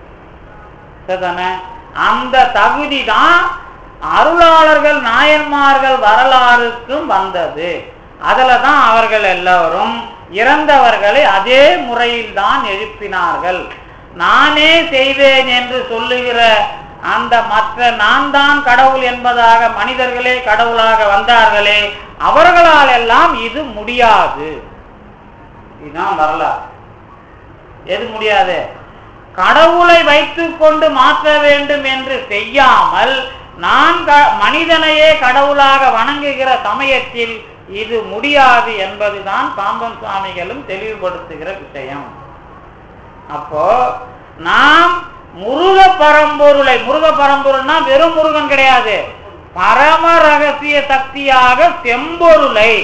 சரிதானே அந்த தகுதி தான் அருளாளர்கள் நாயன்மார்கள் வரலாறுக்கும் வந்தது அதுல தான் அவர்கள் எல்லோரும் இறந்தவர்களை அதே முறையில் தான் எழுப்பினார்கள் நானே செய்வேன் என்று சொல்லுகிற அந்த மற்ற நான் தான் கடவுள் என்பதாக மனிதர்களே கடவுளாக வந்தார்களே அவர்களால் எல்லாம் இது முடியாது இதுதான் வரலாறு எது முடியாது கடவுளை வைத்துக் கொண்டு மாற்ற வேண்டும் என்று செய்யாமல் நான் க- மனிதனையே கடவுளாக வணங்குகிற சமயத்தில் இது முடியாது என்பதுதான் பாம்பன் சுவாமிகளும் தெளிவுபடுத்துகிற விஷயம் அப்போ நாம் முருக பரம்பொருளை முருக பரம்பொருள்னா வெறும் முருகன் கிடையாது பரம ரகசிய சக்தியாக செம்பொருளை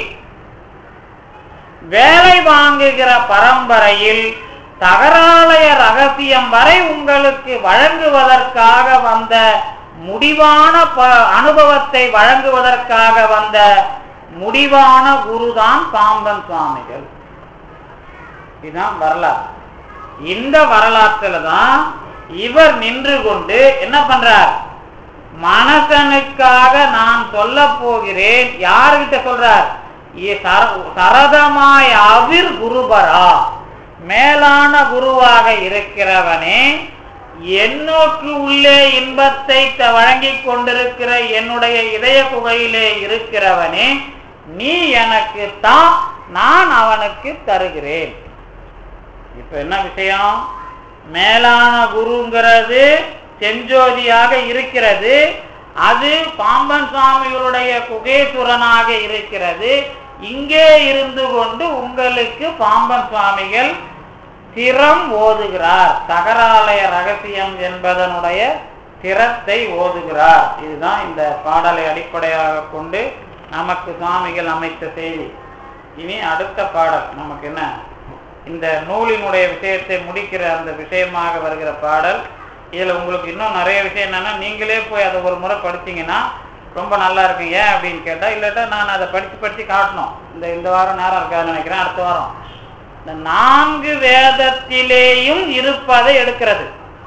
வேலை வாங்குகிற பரம்பரையில் தகராலய ரகசியம் வரை உங்களுக்கு வழங்குவதற்காக வந்த முடிவான ப- அனுபவத்தை வழங்குவதற்காக வந்த முடிவான குருதான் பாம்பன் சுவாமிகள் இதுதான் வரலாறு இந்த வரலாற்றுல தான் இவர் நின்று கொண்டு என்ன பண்றார் மனசனுக்காக நான் சொல்ல போகிறேன் யார்கிட்ட சொல்றார் இ- சர- சரதமாய் அவிர் குருபரா மேலான குருவாக இருக்கிறவனே என்னோக்கு உள்ளே இன்பத்தை த- வழங்கிக் கொண்டிருக்கிற என்னுடைய இதய குகையிலே இருக்கிறவனே நீ எனக்கு தான் நான் அவனுக்கு தருகிறேன் இப்ப என்ன விஷயம் மேலான குருங்கிறது செஞ்சோதியாக இருக்கிறது அது பாம்பன் சுவாமிகளுடைய குகேசுரனாக இருக்கிறது இங்கே இருந்து கொண்டு உங்களுக்கு பாம்பன் சுவாமிகள் திறம் ஓதுகிறார் தகராலய ரகசியம் என்பதனுடைய திறத்தை ஓதுகிறார் இதுதான் இந்த பாடலை அடிப்படையாக கொண்டு நமக்கு சுவாமிகள் அமைத்த செய்தி இனி அடுத்த பாடல் நமக்கு என்ன இந்த நூலினுடைய விஷயத்தை முடிக்கிற அந்த விஷயமாக வருகிற பாடல் இதுல உங்களுக்கு இன்னும் நிறைய விஷயம் என்னன்னா நீங்களே போய் அதை ஒரு முறை படிச்சீங்கன்னா ரொம்ப நல்லா இருக்கும் ஏன் அப்படின்னு கேட்டா இல்லாட்டா நான் அதை படிச்சு படிச்சு காட்டணும் இந்த இந்த வாரம் நேரம் இருக்காதுன்னு நினைக்கிறேன் அடுத்த வாரம் இந்த நான்கு வேதத்திலேயும் இருப்பதை எடுக்கிறது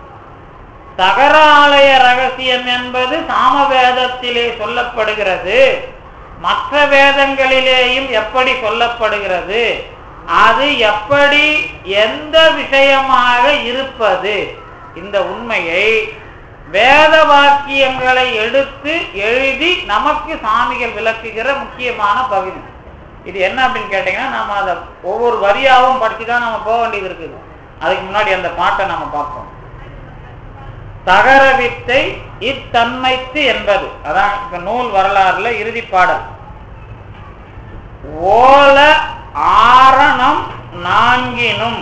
தகராலய ரகசியம் என்பது சாம வேதத்திலே சொல்லப்படுகிறது மற்ற வேதங்களிலேயும் எப்படி சொல்லப்படுகிறது அது எப்படி எந்த விஷயமாக இருப்பது இந்த உண்மையை வேத வாக்கியங்களை எடுத்து எழுதி நமக்கு சாமிகள் விளக்குகிற முக்கியமான பகுதி இது என்ன அப்படின்னு கேட்டீங்கன்னா நம்ம அதை ஒவ்வொரு வரியாவும் படிச்சு தான் நம்ம போக வேண்டியது இருக்குது அதுக்கு முன்னாடி அந்த பாட்டை நம்ம பார்ப்போம் தகர வித்தை இத்தன்மைத்து என்பது அதான் இப்ப நூல் வரலாறுல இறுதி பாடல் ஓல ஆரணம் நான்கினும்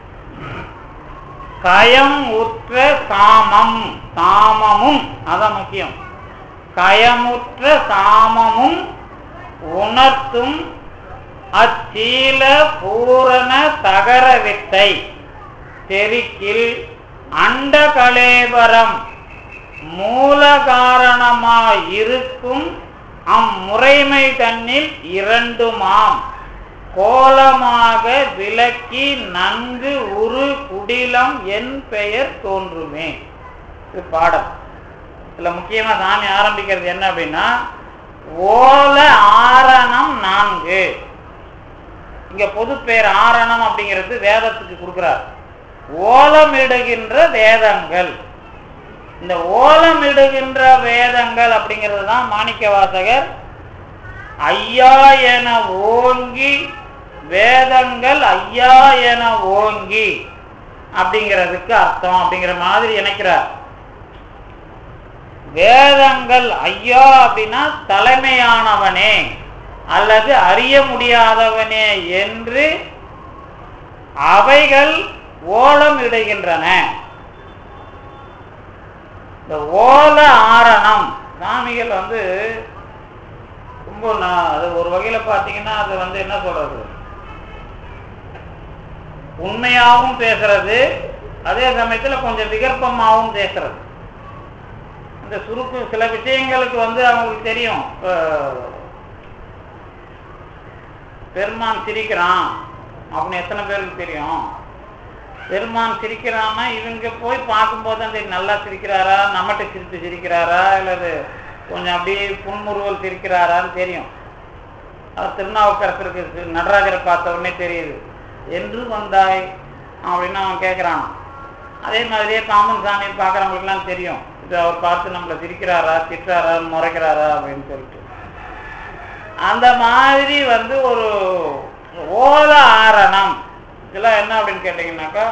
கயம் உற்ற சாமம் சாமமும் அதான் முக்கியம் கயமுற்ற சாமமும் உணர்த்தும் அச்சீல பூரண தகர வித்தை தெருக்கில் அண்ட கலேபரம் மூல காரணமாயிருக்கும் அம்முறைமை தன்னில் இரண்டுமாம் கோலமாக விளக்கி நன்கு உரு குடிலம் என் பெயர் தோன்றுமே இது பாடம் இதுல முக்கியமா சாமி ஆரம்பிக்கிறது என்ன அப்படின்னா ஓல ஆரணம் நான்கு இங்க பொது பெயர் ஆரணம் அப்படிங்கிறது வேதத்துக்கு கொடுக்கிறார் ஓலமிடுகின்ற வேதங்கள் இந்த ஓலமிடுகின்ற வேதங்கள் அப்படிங்கிறது தான் மாணிக்க வாசகர் ஐயா என ஓங்கி வேதங்கள் ஐயா என ஓங்கி அப்படிங்கிறதுக்கு அர்த்தம் அப்படிங்கிற மாதிரி நினைக்கிறார் வேதங்கள் ஐயா அப்படின்னா தலைமையானவனே அல்லது அறிய முடியாதவனே என்று அவைகள் ஓலம் இடுகின்றன இந்த ஓல ஆரணம் சாமிகள் வந்து ரொம்ப நான் அது ஒரு வகையில பாத்தீங்கன்னா அது வந்து என்ன சொல்றது உண்மையாகவும் பேசுறது அதே சமயத்துல கொஞ்சம் விகற்பமாகவும் பேசுறது இந்த சுருக்கு சில விஷயங்களுக்கு வந்து அவங்களுக்கு தெரியும் இப்ப பெருமான் சிரிக்கிறான் அப்படின்னு எத்தனை பேருக்கு தெரியும் பெருமான் சிரிக்கிறான்னா இவங்க போய் பார்க்கும்போது தான் தெரியும் நல்லா சிரிக்கிறாரா நம்மகிட்ட சிரித்து சிரிக்கிறாரா இல்லது கொஞ்சம் அப்படியே புன்முறுவல் சிரிக்கிறாரான்னு தெரியும் அவர் திருநாவுக்கரசருக்கு நடராஜரை பார்த்த உடனே தெரியுது என்று வந்தாய் அப்படின்னு அவன் கேட்குறான் அதே மாதிரியே காமன் சாமி பார்க்குறவங்களுக்குலாம் தெரியும் இது அவர் பார்த்து நம்மளை சிரிக்கிறாரா திட்டுறாரா முறைக்கிறாரா அப்படின்னு சொல்லிட்டு அந்த மாதிரி வந்து ஒரு ஓல ஆரணம் இதெல்லாம் என்ன அப்படின்னு கேட்டீங்கன்னாக்கா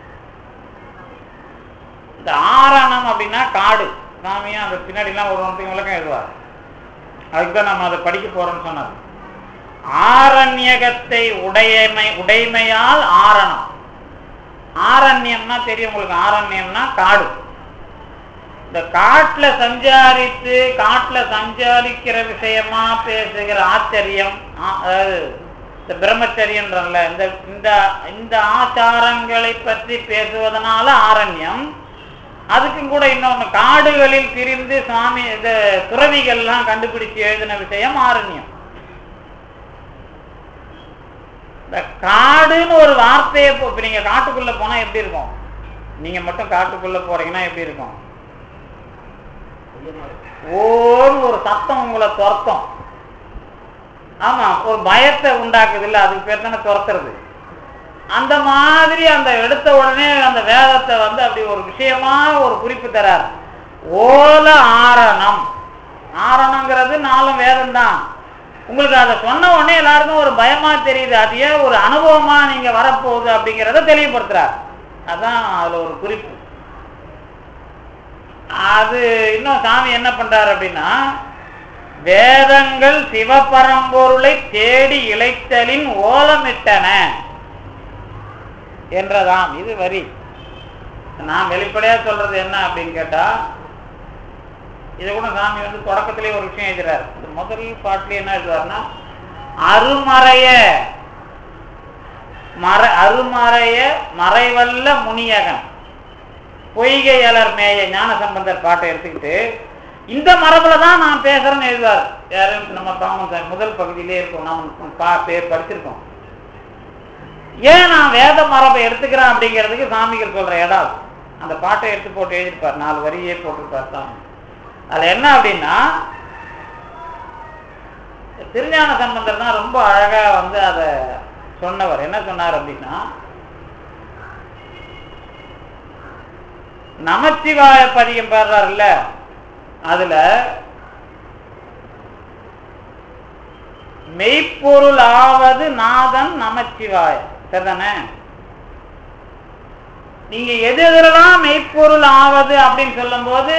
இந்த ஆரணம் அப்படின்னா காடு சாமியும் அந்த பின்னாடிலாம் ஒரு ஒன்றையும் விளக்கம் எழுதுவார் அதுக்கு தான் நம்ம அதை படிக்க போறோம்னு சொன்னது ஆரண்யகத்தை உடையமை உடைமையால் ஆரணம் ஆரண்யம்னா தெரியும் உங்களுக்கு ஆரண்யம்னா காடு இந்த காட்டுல சஞ்சாரித்து காட்டுல சஞ்சாரிக்கிற விஷயமா பேசுகிற ஆச்சரியம் ஆ- அதாவது இந்த பிரம்மச்சரியன்றல்ல இந்த இந்த இந்த ஆச்சாரங்களை பற்றி பேசுவதனால ஆரண்யம் அதுக்கும் கூட இன்னொன்னு காடுகளில் திரிந்து சுவாமி இந்த துறவிகள்லாம் கண்டுபிடிச்சு எழுதின விஷயம் ஆரண்யம் இந்த காடுன்னு ஒரு வார்த்தையை இப்போ இப்ப நீங்க காட்டுக்குள்ள போனா எப்படி இருக்கும் நீங்க மட்டும் காட்டுக்குள்ள போறீங்கன்னா எப்படி இருக்கும் ஓன்னு ஒரு சத்தம் உங்களை துரத்தும் ஆமா ஒரு பயத்தை உண்டாக்குது இல்ல அதுக்கு பேர் தானே துரத்துறது அந்த மாதிரி அந்த எடுத்த உடனே அந்த வேதத்தை வந்து அப்படி ஒரு விஷயமா ஒரு குறிப்பு தரார் ஓல ஆரணம் ஆரணங்கிறது நாலும் வேதம் தான் உங்களுக்கு அதை சொன்ன உடனே எல்லாருக்கும் ஒரு பயமா தெரியுது அது ஏன் ஒரு அனுபவமா நீங்க வரப்போகுது அப்படிங்கிறத தெளிவுபடுத்துறார் அதான் அதுல ஒரு குறிப்பு அது இன்னும் சாமி என்ன பண்றாரு அப்படின்னா வேதங்கள் சிவபரம்பொருளை தேடி இழைத்தலின் ஓலமிட்டன என்றதாம் இது வரி நான் வெளிப்படையா சொல்றது என்ன அப்படின்னு கேட்டா இதை கூட சாமி வந்து தொடக்கத்திலே ஒரு விஷயம் எழுதுறாரு இந்த முதல் பாட்டுல என்ன எழுதுறாருன்னா அருமறைய மற அருமறைய மறைவல்ல முனியகன் பொய்கையலர் மேய ஞான சம்பந்தர் பாட்டை எடுத்துக்கிட்டு இந்த மரபுல தான் நான் பேசுறேன்னு எழுதுவார் யாரும் நம்ம பாவம் முதல் பகுதியிலே இருக்கும் நம்ம பா பேர் படிச்சிருக்கோம் ஏன் நான் வேத மரபை எடுத்துக்கிறேன் அப்படிங்கிறதுக்கு சாமிகள் சொல்ற இடம் அது. அந்த பாட்டை எடுத்து போட்டு எழுதியிருப்பார் நாலு வரியே போட்டிருப்பார் சாமி அதுல என்ன அப்படின்னா திருஞான சம்பந்தர் தான் ரொம்ப அழகா வந்து அதை சொன்னவர் என்ன சொன்னார் அப்படின்னா நமச்சிவாய பதிகம் பாடுறாருல்ல அதுல மெய்ப்பொருள் ஆவது நாதன் நமச்சிவாய சரிதானே நீங்க எது எதுலாம் மெய்ப்பொருள் ஆவது அப்படின்னு சொல்லும்போது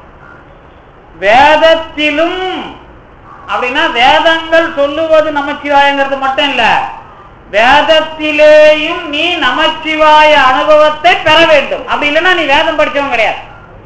வேதத்திலும் அப்படின்னா வேதங்கள் சொல்லுவது நமச்சிவாயங்கிறது மட்டும் இல்ல வேதத்திலேயும் நீ நமச்சிவாய அனுபவத்தை பெற வேண்டும் அப்படி இல்லைன்னா நீ வேதம் படிச்சவன் கிடையாது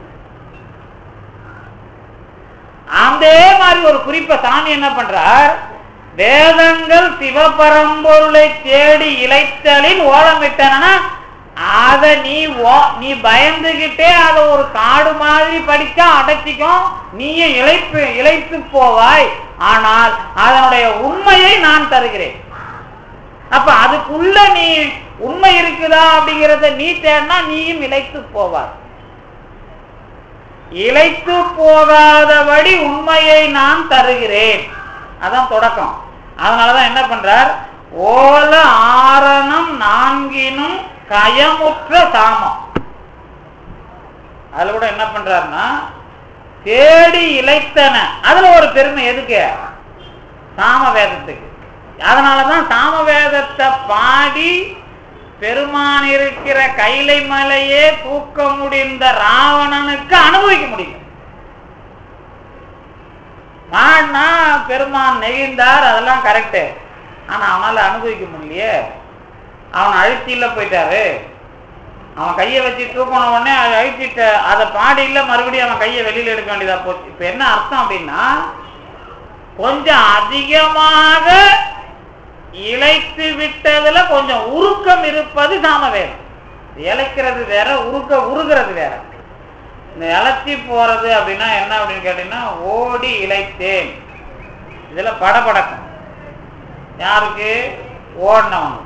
அதே மாதிரி ஒரு குறிப்பை சாமி என்ன பண்றார் வேதங்கள் சிவபரம்பொருளை தேடி இழைத்தலின் ஓலமிட்டனா அத நீ ஓ- நீ பயந்துகிட்டே அதை ஒரு காடு மாதிரி படிச்சா அடைச்சிக்கும் நீயும் இழைப்பு இழைத்து போவாய் ஆனால் அதனுடைய உண்மையை நான் தருகிறேன் அப்ப அதுக்குள்ள நீ உண்மை இருக்குதா அப்படிங்கறத நீ தேடினா நீயும் இழைத்து போவாய் இழைத்து போகாதபடி உண்மையை நான் தருகிறேன் அதான் தொடக்கம் அதனாலதான் என்ன பண்றார் ஓல ஆரணம் நான்கினும் கயமுற்ற சாமம் அதுல கூட என்ன பண்றாருன்னா தேடி இழைத்தன அதுல ஒரு பெருமை எதுக்கு சாம வேதத்துக்கு அதனாலதான் சாம வேதத்தை பாடி பெருமான் இருக்கிற கைலை மலையே தூக்க முடிந்த ராவணனுக்கு அனுபவிக்க முடியும் மாடினா பெருமான் நெகிழ்ந்தார் அதெல்லாம் கரெக்டு ஆனா அவனால அனுபவிக்க முடியலையே அவன் அழுத்தில போயிட்டாரு அவன் கையை வச்சு தூக்கின உடனே அதை அழுத்திட்ட அதை பாடியில மறுபடியும் அவன் கையை வெளியில எடுக்க வேண்டியதா போச்சு இப்ப என்ன அர்த்தம் அப்படின்னா கொஞ்சம் அதிகமாக இழைத்து விட்டதுல கொஞ்சம் உருக்கம் இருப்பது சாமவேதம் இழைக்கிறது வேற உருக்க உருகிறது வேற இந்த இழைச்சி போறது அப்படின்னா என்ன அப்படின்னு கேட்டீங்கன்னா ஓடி இழைத்தேன் இதுல படபடக்கும் யாருக்கு ஓடினவனுக்கு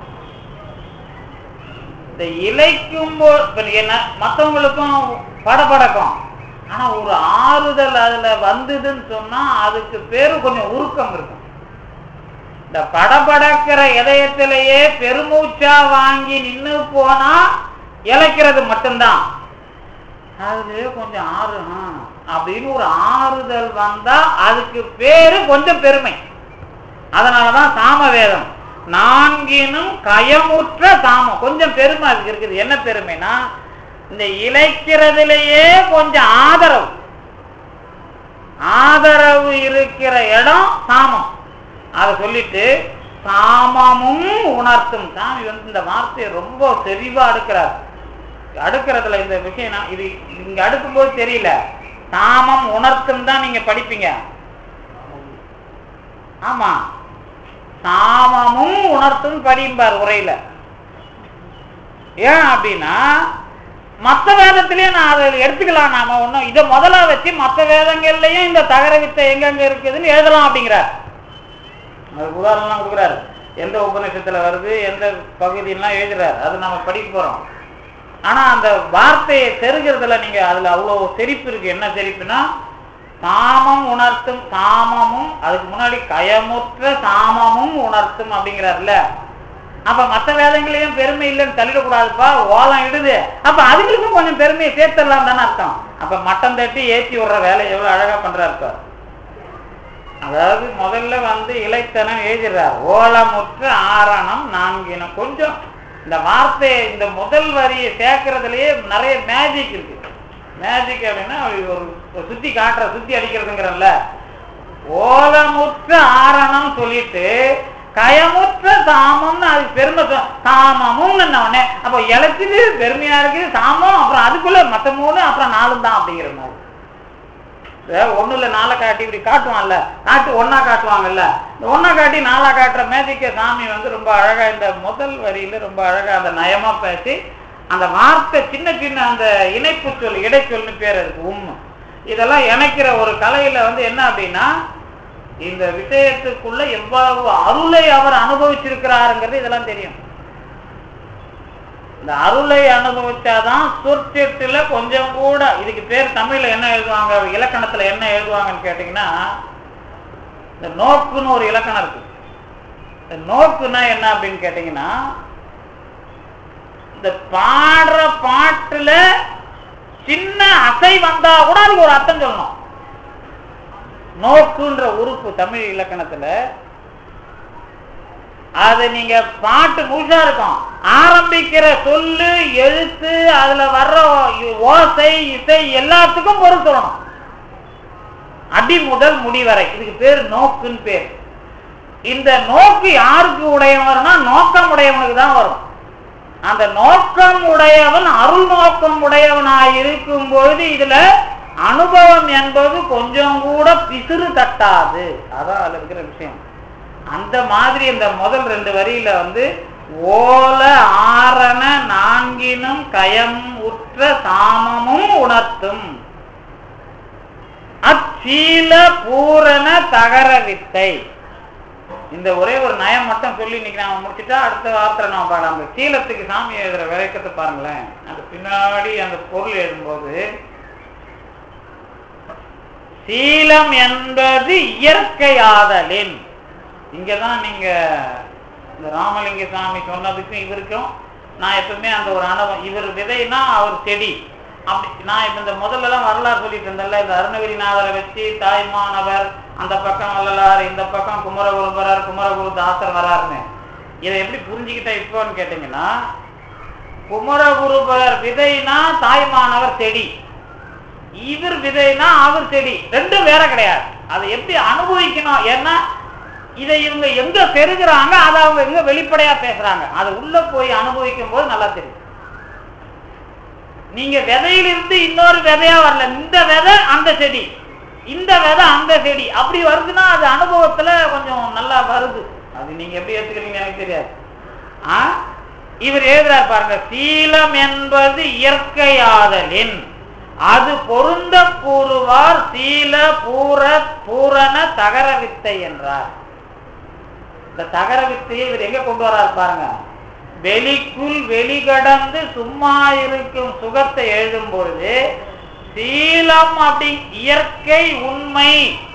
இந்த இலைக்கும் போ- இப்ப என்ன மற்றவங்களுக்கும் படபடக்கும் ஆனா ஒரு ஆறுதல் அதுல வந்ததுன்னு சொன்னா அதுக்கு பேரு கொஞ்சம் உருக்கம் இருக்கும் இந்த படபடக்கிற இதயத்திலேயே பெருமூச்சா வாங்கி நின்னு போனா இழைக்கிறது மட்டும்தான் அதுலயே கொஞ்சம் ஆறு ஆ, அப்படின்னு ஒரு ஆறுதல் வந்தா அதுக்கு பேரு கொஞ்சம் பெருமை அதனாலதான் சாமவேதம் நான்கினும் கயமுற்ற சாமம் கொஞ்சம் பெருமை அதுக்கு இருக்குது என்ன பெருமைனா இந்த இழைக்கிறதுலயே கொஞ்சம் ஆதரவு ஆதரவு இருக்கிற இடம் சாமம் அதை சொல்லிட்டு சாமமும் உணர்த்தும் சாமி வந்து இந்த வார்த்தையை ரொம்ப தெளிவா அடுக்கிறார் அடுக்கிறதுல இந்த விஷயம் நான் இது இங்க அடுக்கும்போது தெரியல சாமம் உணர்த்தும் தான் நீங்க படிப்பீங்க ஆமா சாமமும் உணர்த்தும் படிம்பார் உரையில ஏன் அப்படின்னா மற்ற வேதத்திலேயே நான் அதை எடுத்துக்கலாம் நாம ஒண்ணும் இதை முதல்ல வச்சு மற்ற வேதங்கள்லயும் இந்த தகர வித்தை எங்கெங்க இருக்குதுன்னு எழுதலாம் அப்படிங்கிறார் அதுக்கு உதாரணம்லாம் கொடுக்குறாரு எந்த உபநிஷத்துல வருது எந்த பகுதியெல்லாம் எழுதுறாரு அது நம்ம படிக்க போறோம் ஆனா அந்த வார்த்தையை செருகிறதுல நீங்க அதுல அவ்வளவு செறிப்பு இருக்கு என்ன செறிப்புனா சாமம் உணர்த்தும் சாமமும் அதுக்கு முன்னாடி கயமுற்ற சாமமும் உணர்த்தும் அப்படிங்கிறாருல்ல அப்ப மற்ற வேதங்களையும் பெருமை இல்லைன்னு தள்ளிடக்கூடாதுப்பா ஓலம் இடுது அப்ப அதுங்களுக்கும் கொஞ்சம் பெருமையை சேர்த்துடலாம் தானே அர்த்தம் அப்ப மட்டம் தட்டி ஏற்றி விடுற வேலை எவ்வளவு அழகா பண்றாரு பாரு. அதாவது முதல்ல வந்து இலைத்தனம் எழுதிடுறார் ஓலமுற்ற ஆரணம் நான்கினம் கொஞ்சம் இந்த வார்த்தையை இந்த முதல் வரியை சேர்க்கறதுலயே நிறைய மேஜிக் இருக்கு மேஜிக் அப்படின்னா அப்படி ஒரு ஒரு சுத்தி காட்டுற சுத்தி அடிக்கிறதுங்கிறல்ல ஓலமுற்ற ஆரணம் சொல்லிட்டு கயமுற்ற சாமம்னு அதுக்கு பெருமை சொ- சாமமும் உடனே அப்போ இழைச்சிட்டு பெருமையா இருக்குது சாமம் அப்புறம் அதுக்குள்ள மற்ற மூணு அப்புறம் நாலு தான் அப்படிங்கிற மாதிரி ஒண்ணு இல்ல நாளை காட்டி இப்படி காட்டுவான்ல காட்டு ஒன்னா காட்டுவாங்கல்ல இந்த ஒன்னா காட்டி நாளா காட்டுற மேஜிக்க சாமி வந்து ரொம்ப அழகா இந்த முதல் வரியில ரொம்ப அழகா அந்த நயமா பேசி அந்த வார்த்தை சின்ன சின்ன அந்த இணைப்பு சொல் இடைச்சொல்னு பேர் இருக்கு உம்மு இதெல்லாம் இணைக்கிற ஒரு கலையில வந்து என்ன அப்படின்னா இந்த விஷயத்துக்குள்ள எவ்வளவு அருளை அவர் அனுபவிச்சிருக்கிறாருங்கிறது இதெல்லாம் தெரியும் இந்த அருளை அனுபவிச்சாதான் சொற்செட்டுல கொஞ்சம் கூட இதுக்கு பேர் தமிழ்ல என்ன எழுதுவாங்க இலக்கணத்துல என்ன எழுதுவாங்கன்னு கேட்டீங்கன்னா இந்த நோக்குன்னு ஒரு இலக்கணம் இருக்கு இந்த நோக்குன்னா என்ன அப்படின்னு கேட்டீங்கன்னா இந்த பாடுற பாட்டுல சின்ன அசை வந்தா கூட அதுக்கு ஒரு அர்த்தம் சொல்லணும் நோக்குன்ற உறுப்பு தமிழ் இலக்கணத்துல அது நீங்க பாட்டு முழுசா இருக்கும் ஆரம்பிக்கிற சொல்லு எழுத்து அதுல வர்ற ஓசை இசை எல்லாத்துக்கும் பொருள் சொல்லணும் அடி முதல் முடி வரை இதுக்கு பேர் நோக்குன்னு பேர் இந்த நோக்கு யாருக்கு உடையவர்னா நோக்கம் உடையவனுக்கு தான் வரும் அந்த நோக்கம் உடையவன் அருள் நோக்கம் உடையவனாய் இருக்கும் பொழுது இதுல அனுபவம் என்பது கொஞ்சம் கூட பிசிறு தட்டாது அதான் அதுல இருக்கிற விஷயம் அந்த மாதிரி இந்த முதல் ரெண்டு வரியில வந்து ஓல ஆரண நான்கினும் கயம் உற்ற சாமமும் உணர்த்தும் அச்சீல பூரண தகர வித்தை இந்த ஒரே ஒரு நயம் மட்டும் சொல்லி இன்னைக்கு நாம முடிச்சுட்டா அடுத்த வாரத்துல நாம பாடலாம் அந்த சீலத்துக்கு சாமி எழுதுற விளக்கத்தை பாருங்களேன் அது பின்னாடி அந்த பொருள் எழுதும்போது சீலம் என்பது இயற்கையாதலின் இங்கதான் நீங்க இந்த ராமலிங்க சாமி சொன்னதுக்கும் இவருக்கும் நான் எப்பவுமே அந்த ஒரு அனுபவம் இவர் விதைனா அவர் செடி அப்படி நான் இப்ப இந்த முதல்ல எல்லாம் வரலாறு சொல்லிட்டு இருந்தேன்ல இந்த அருணகிரிநாதரை வச்சு தாய்மானவர் அந்த பக்கம் வள்ளலார் இந்த பக்கம் குமரகுருபரர் குமரகுரு தாசர் வராருன்னு இதை எப்படி புரிஞ்சுக்கிட்டா இப்போன்னு கேட்டீங்கன்னா குமரகுருபரர் விதைனா தாய்மானவர் செடி இவர் விதைனா அவர் செடி ரெண்டும் வேற கிடையாது அதை எப்படி அனுபவிக்கணும் ஏன்னா இதை இவங்க எங்க பெறுகிறாங்க அதை அவங்க எங்க வெளிப்படையா பேசுறாங்க அதை உள்ள போய் அனுபவிக்கும் போது நல்லா தெரியும் நீங்க விதையிலிருந்து இன்னொரு விதையா வரல இந்த விதை அந்த செடி இந்த விதை அந்த செடி அப்படி வருதுன்னா அது அனுபவத்துல கொஞ்சம் நல்லா வருது அது நீங்க எப்படி ஏத்துக்கிறீங்க எனக்கு தெரியாது ஆ இவர் எழுதுறார் பாருங்க சீலம் என்பது இயற்கையாதலின் அது பொருந்த கூறுவார் சீல பூர பூரண தகர வித்தை என்றார் இந்த தகர வித்தையை இவர் எங்க கொண்டு வர்றார் பாருங்க வெளிக்குள் வெளிகடந்து சும்மா இருக்கும் சுகத்தை எழுதும் பொழுது சீலம் அப்படி இயற்கை உண்மை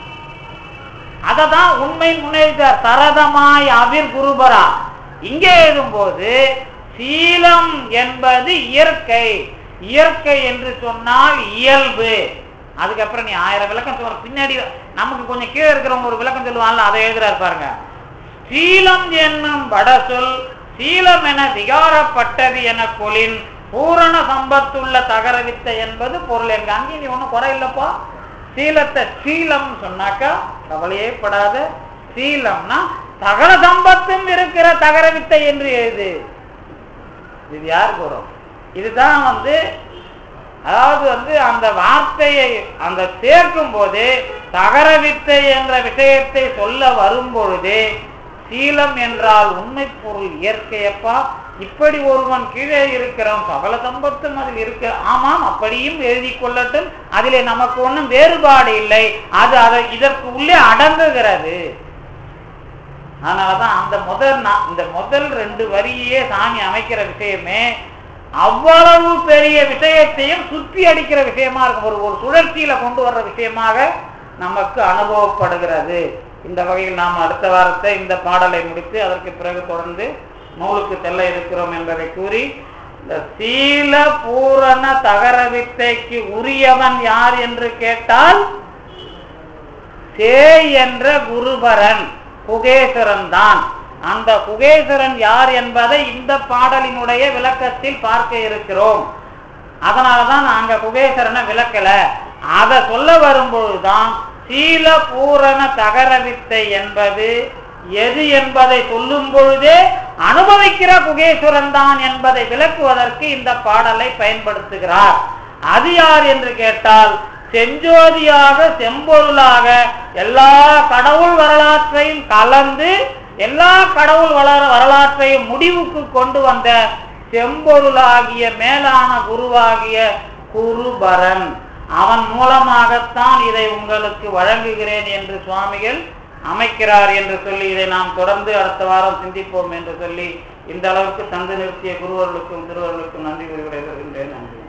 அததான் உண்மை முன்னெழுத்தார் சரதமாய் அவிர் குருபரா இங்கே எழுதும்போது சீலம் என்பது இயற்கை இயற்கை என்று சொன்னால் இயல்பு அதுக்கப்புறம் நீ ஆயிரம் விளக்கம் சொல்ற பின்னாடி நமக்கு கொஞ்சம் கீழே இருக்கிறவங்க ஒரு விளக்கம் சொல்லுவாங்கல்ல அதை எழுதுறாரு பாருங்க சீலம் என்னும் வடசொல் சீலம் என விகாரப்பட்டது என கொலின் பூரண சம்பத்துள்ள தகரவித்தை என்பது பொருள் எங்க அங்கே நீ ஒன்றும் குறை இல்லப்பா சீலத்தை சீலம் சொன்னாக்கா கவலையே படாத சீலம்னா தகர சம்பத்தும் இருக்கிற தகரவித்தை என்று எழுது இது யாருக்கு வரும் இதுதான் வந்து அதாவது வந்து அந்த வார்த்தையை அந்த சேர்க்கும் போது தகரவித்தை என்ற விஷயத்தை சொல்ல வரும் பொழுது சீலம் என்றால் உண்மை பொருள் இயற்கையப்பா இப்படி ஒருவன் கீழே இருக்கிறவன் சகல சம்பத்தும் அதில் இருக்க ஆமாம் அப்படியும் எழுதி கொள்ளட்டும் அதிலே நமக்கு ஒன்றும் வேறுபாடு இல்லை அது அதை இதற்கு உள்ளே அடங்குகிறது அதனாலதான் அந்த முதல் நா- இந்த முதல் ரெண்டு வரியே சாமி அமைக்கிற விஷயமே அவ்வளவு பெரிய விஷயத்தையும் சுற்றி அடிக்கிற விஷயமா இருக்கும் ஒரு ஒரு சுழற்சியில கொண்டு வர்ற விஷயமாக நமக்கு அனுபவப்படுகிறது இந்த வகையில் நாம் அடுத்த வாரத்தை இந்த பாடலை முடித்து அதற்கு பிறகு தொடர்ந்து நூலுக்கு செல்ல இருக்கிறோம் என்பதை கூறி இந்த சீல பூரண தகர வித்தைக்கு உரியவன் யார் என்று கேட்டால் சே என்ற குருபரன் குகேஸ்வரன் தான் அந்த குகேஸ்வரன் யார் என்பதை இந்த பாடலினுடைய விளக்கத்தில் பார்க்க இருக்கிறோம் அதனாலதான் நாங்க குகேஸ்வரனை விளக்கல அதை சொல்ல வரும்பொழுதுதான் சீல பூரண தகர வித்தை என்பது எது என்பதை சொல்லும் பொழுதே அனுபவிக்கிற குகேஸ்வரன் தான் என்பதை விளக்குவதற்கு இந்த பாடலை பயன்படுத்துகிறார் அது யார் என்று கேட்டால் செஞ்சோதியாக செம்பொருளாக எல்லா கடவுள் வரலாற்றையும் கலந்து எல்லா கடவுள் வளர வரலாற்றையும் முடிவுக்கு கொண்டு வந்த செம்பொருளாகிய மேலான குருவாகிய குருபரன் அவன் மூலமாகத்தான் இதை உங்களுக்கு வழங்குகிறேன் என்று சுவாமிகள் அமைக்கிறார் என்று சொல்லி இதை நாம் தொடர்ந்து அடுத்த வாரம் சிந்திப்போம் என்று சொல்லி இந்த அளவுக்கு தந்து நிறுத்திய குருவர்களுக்கும் திருவர்களுக்கும் நன்றி கூறி விடைபெறுகின்றேன் நன்றி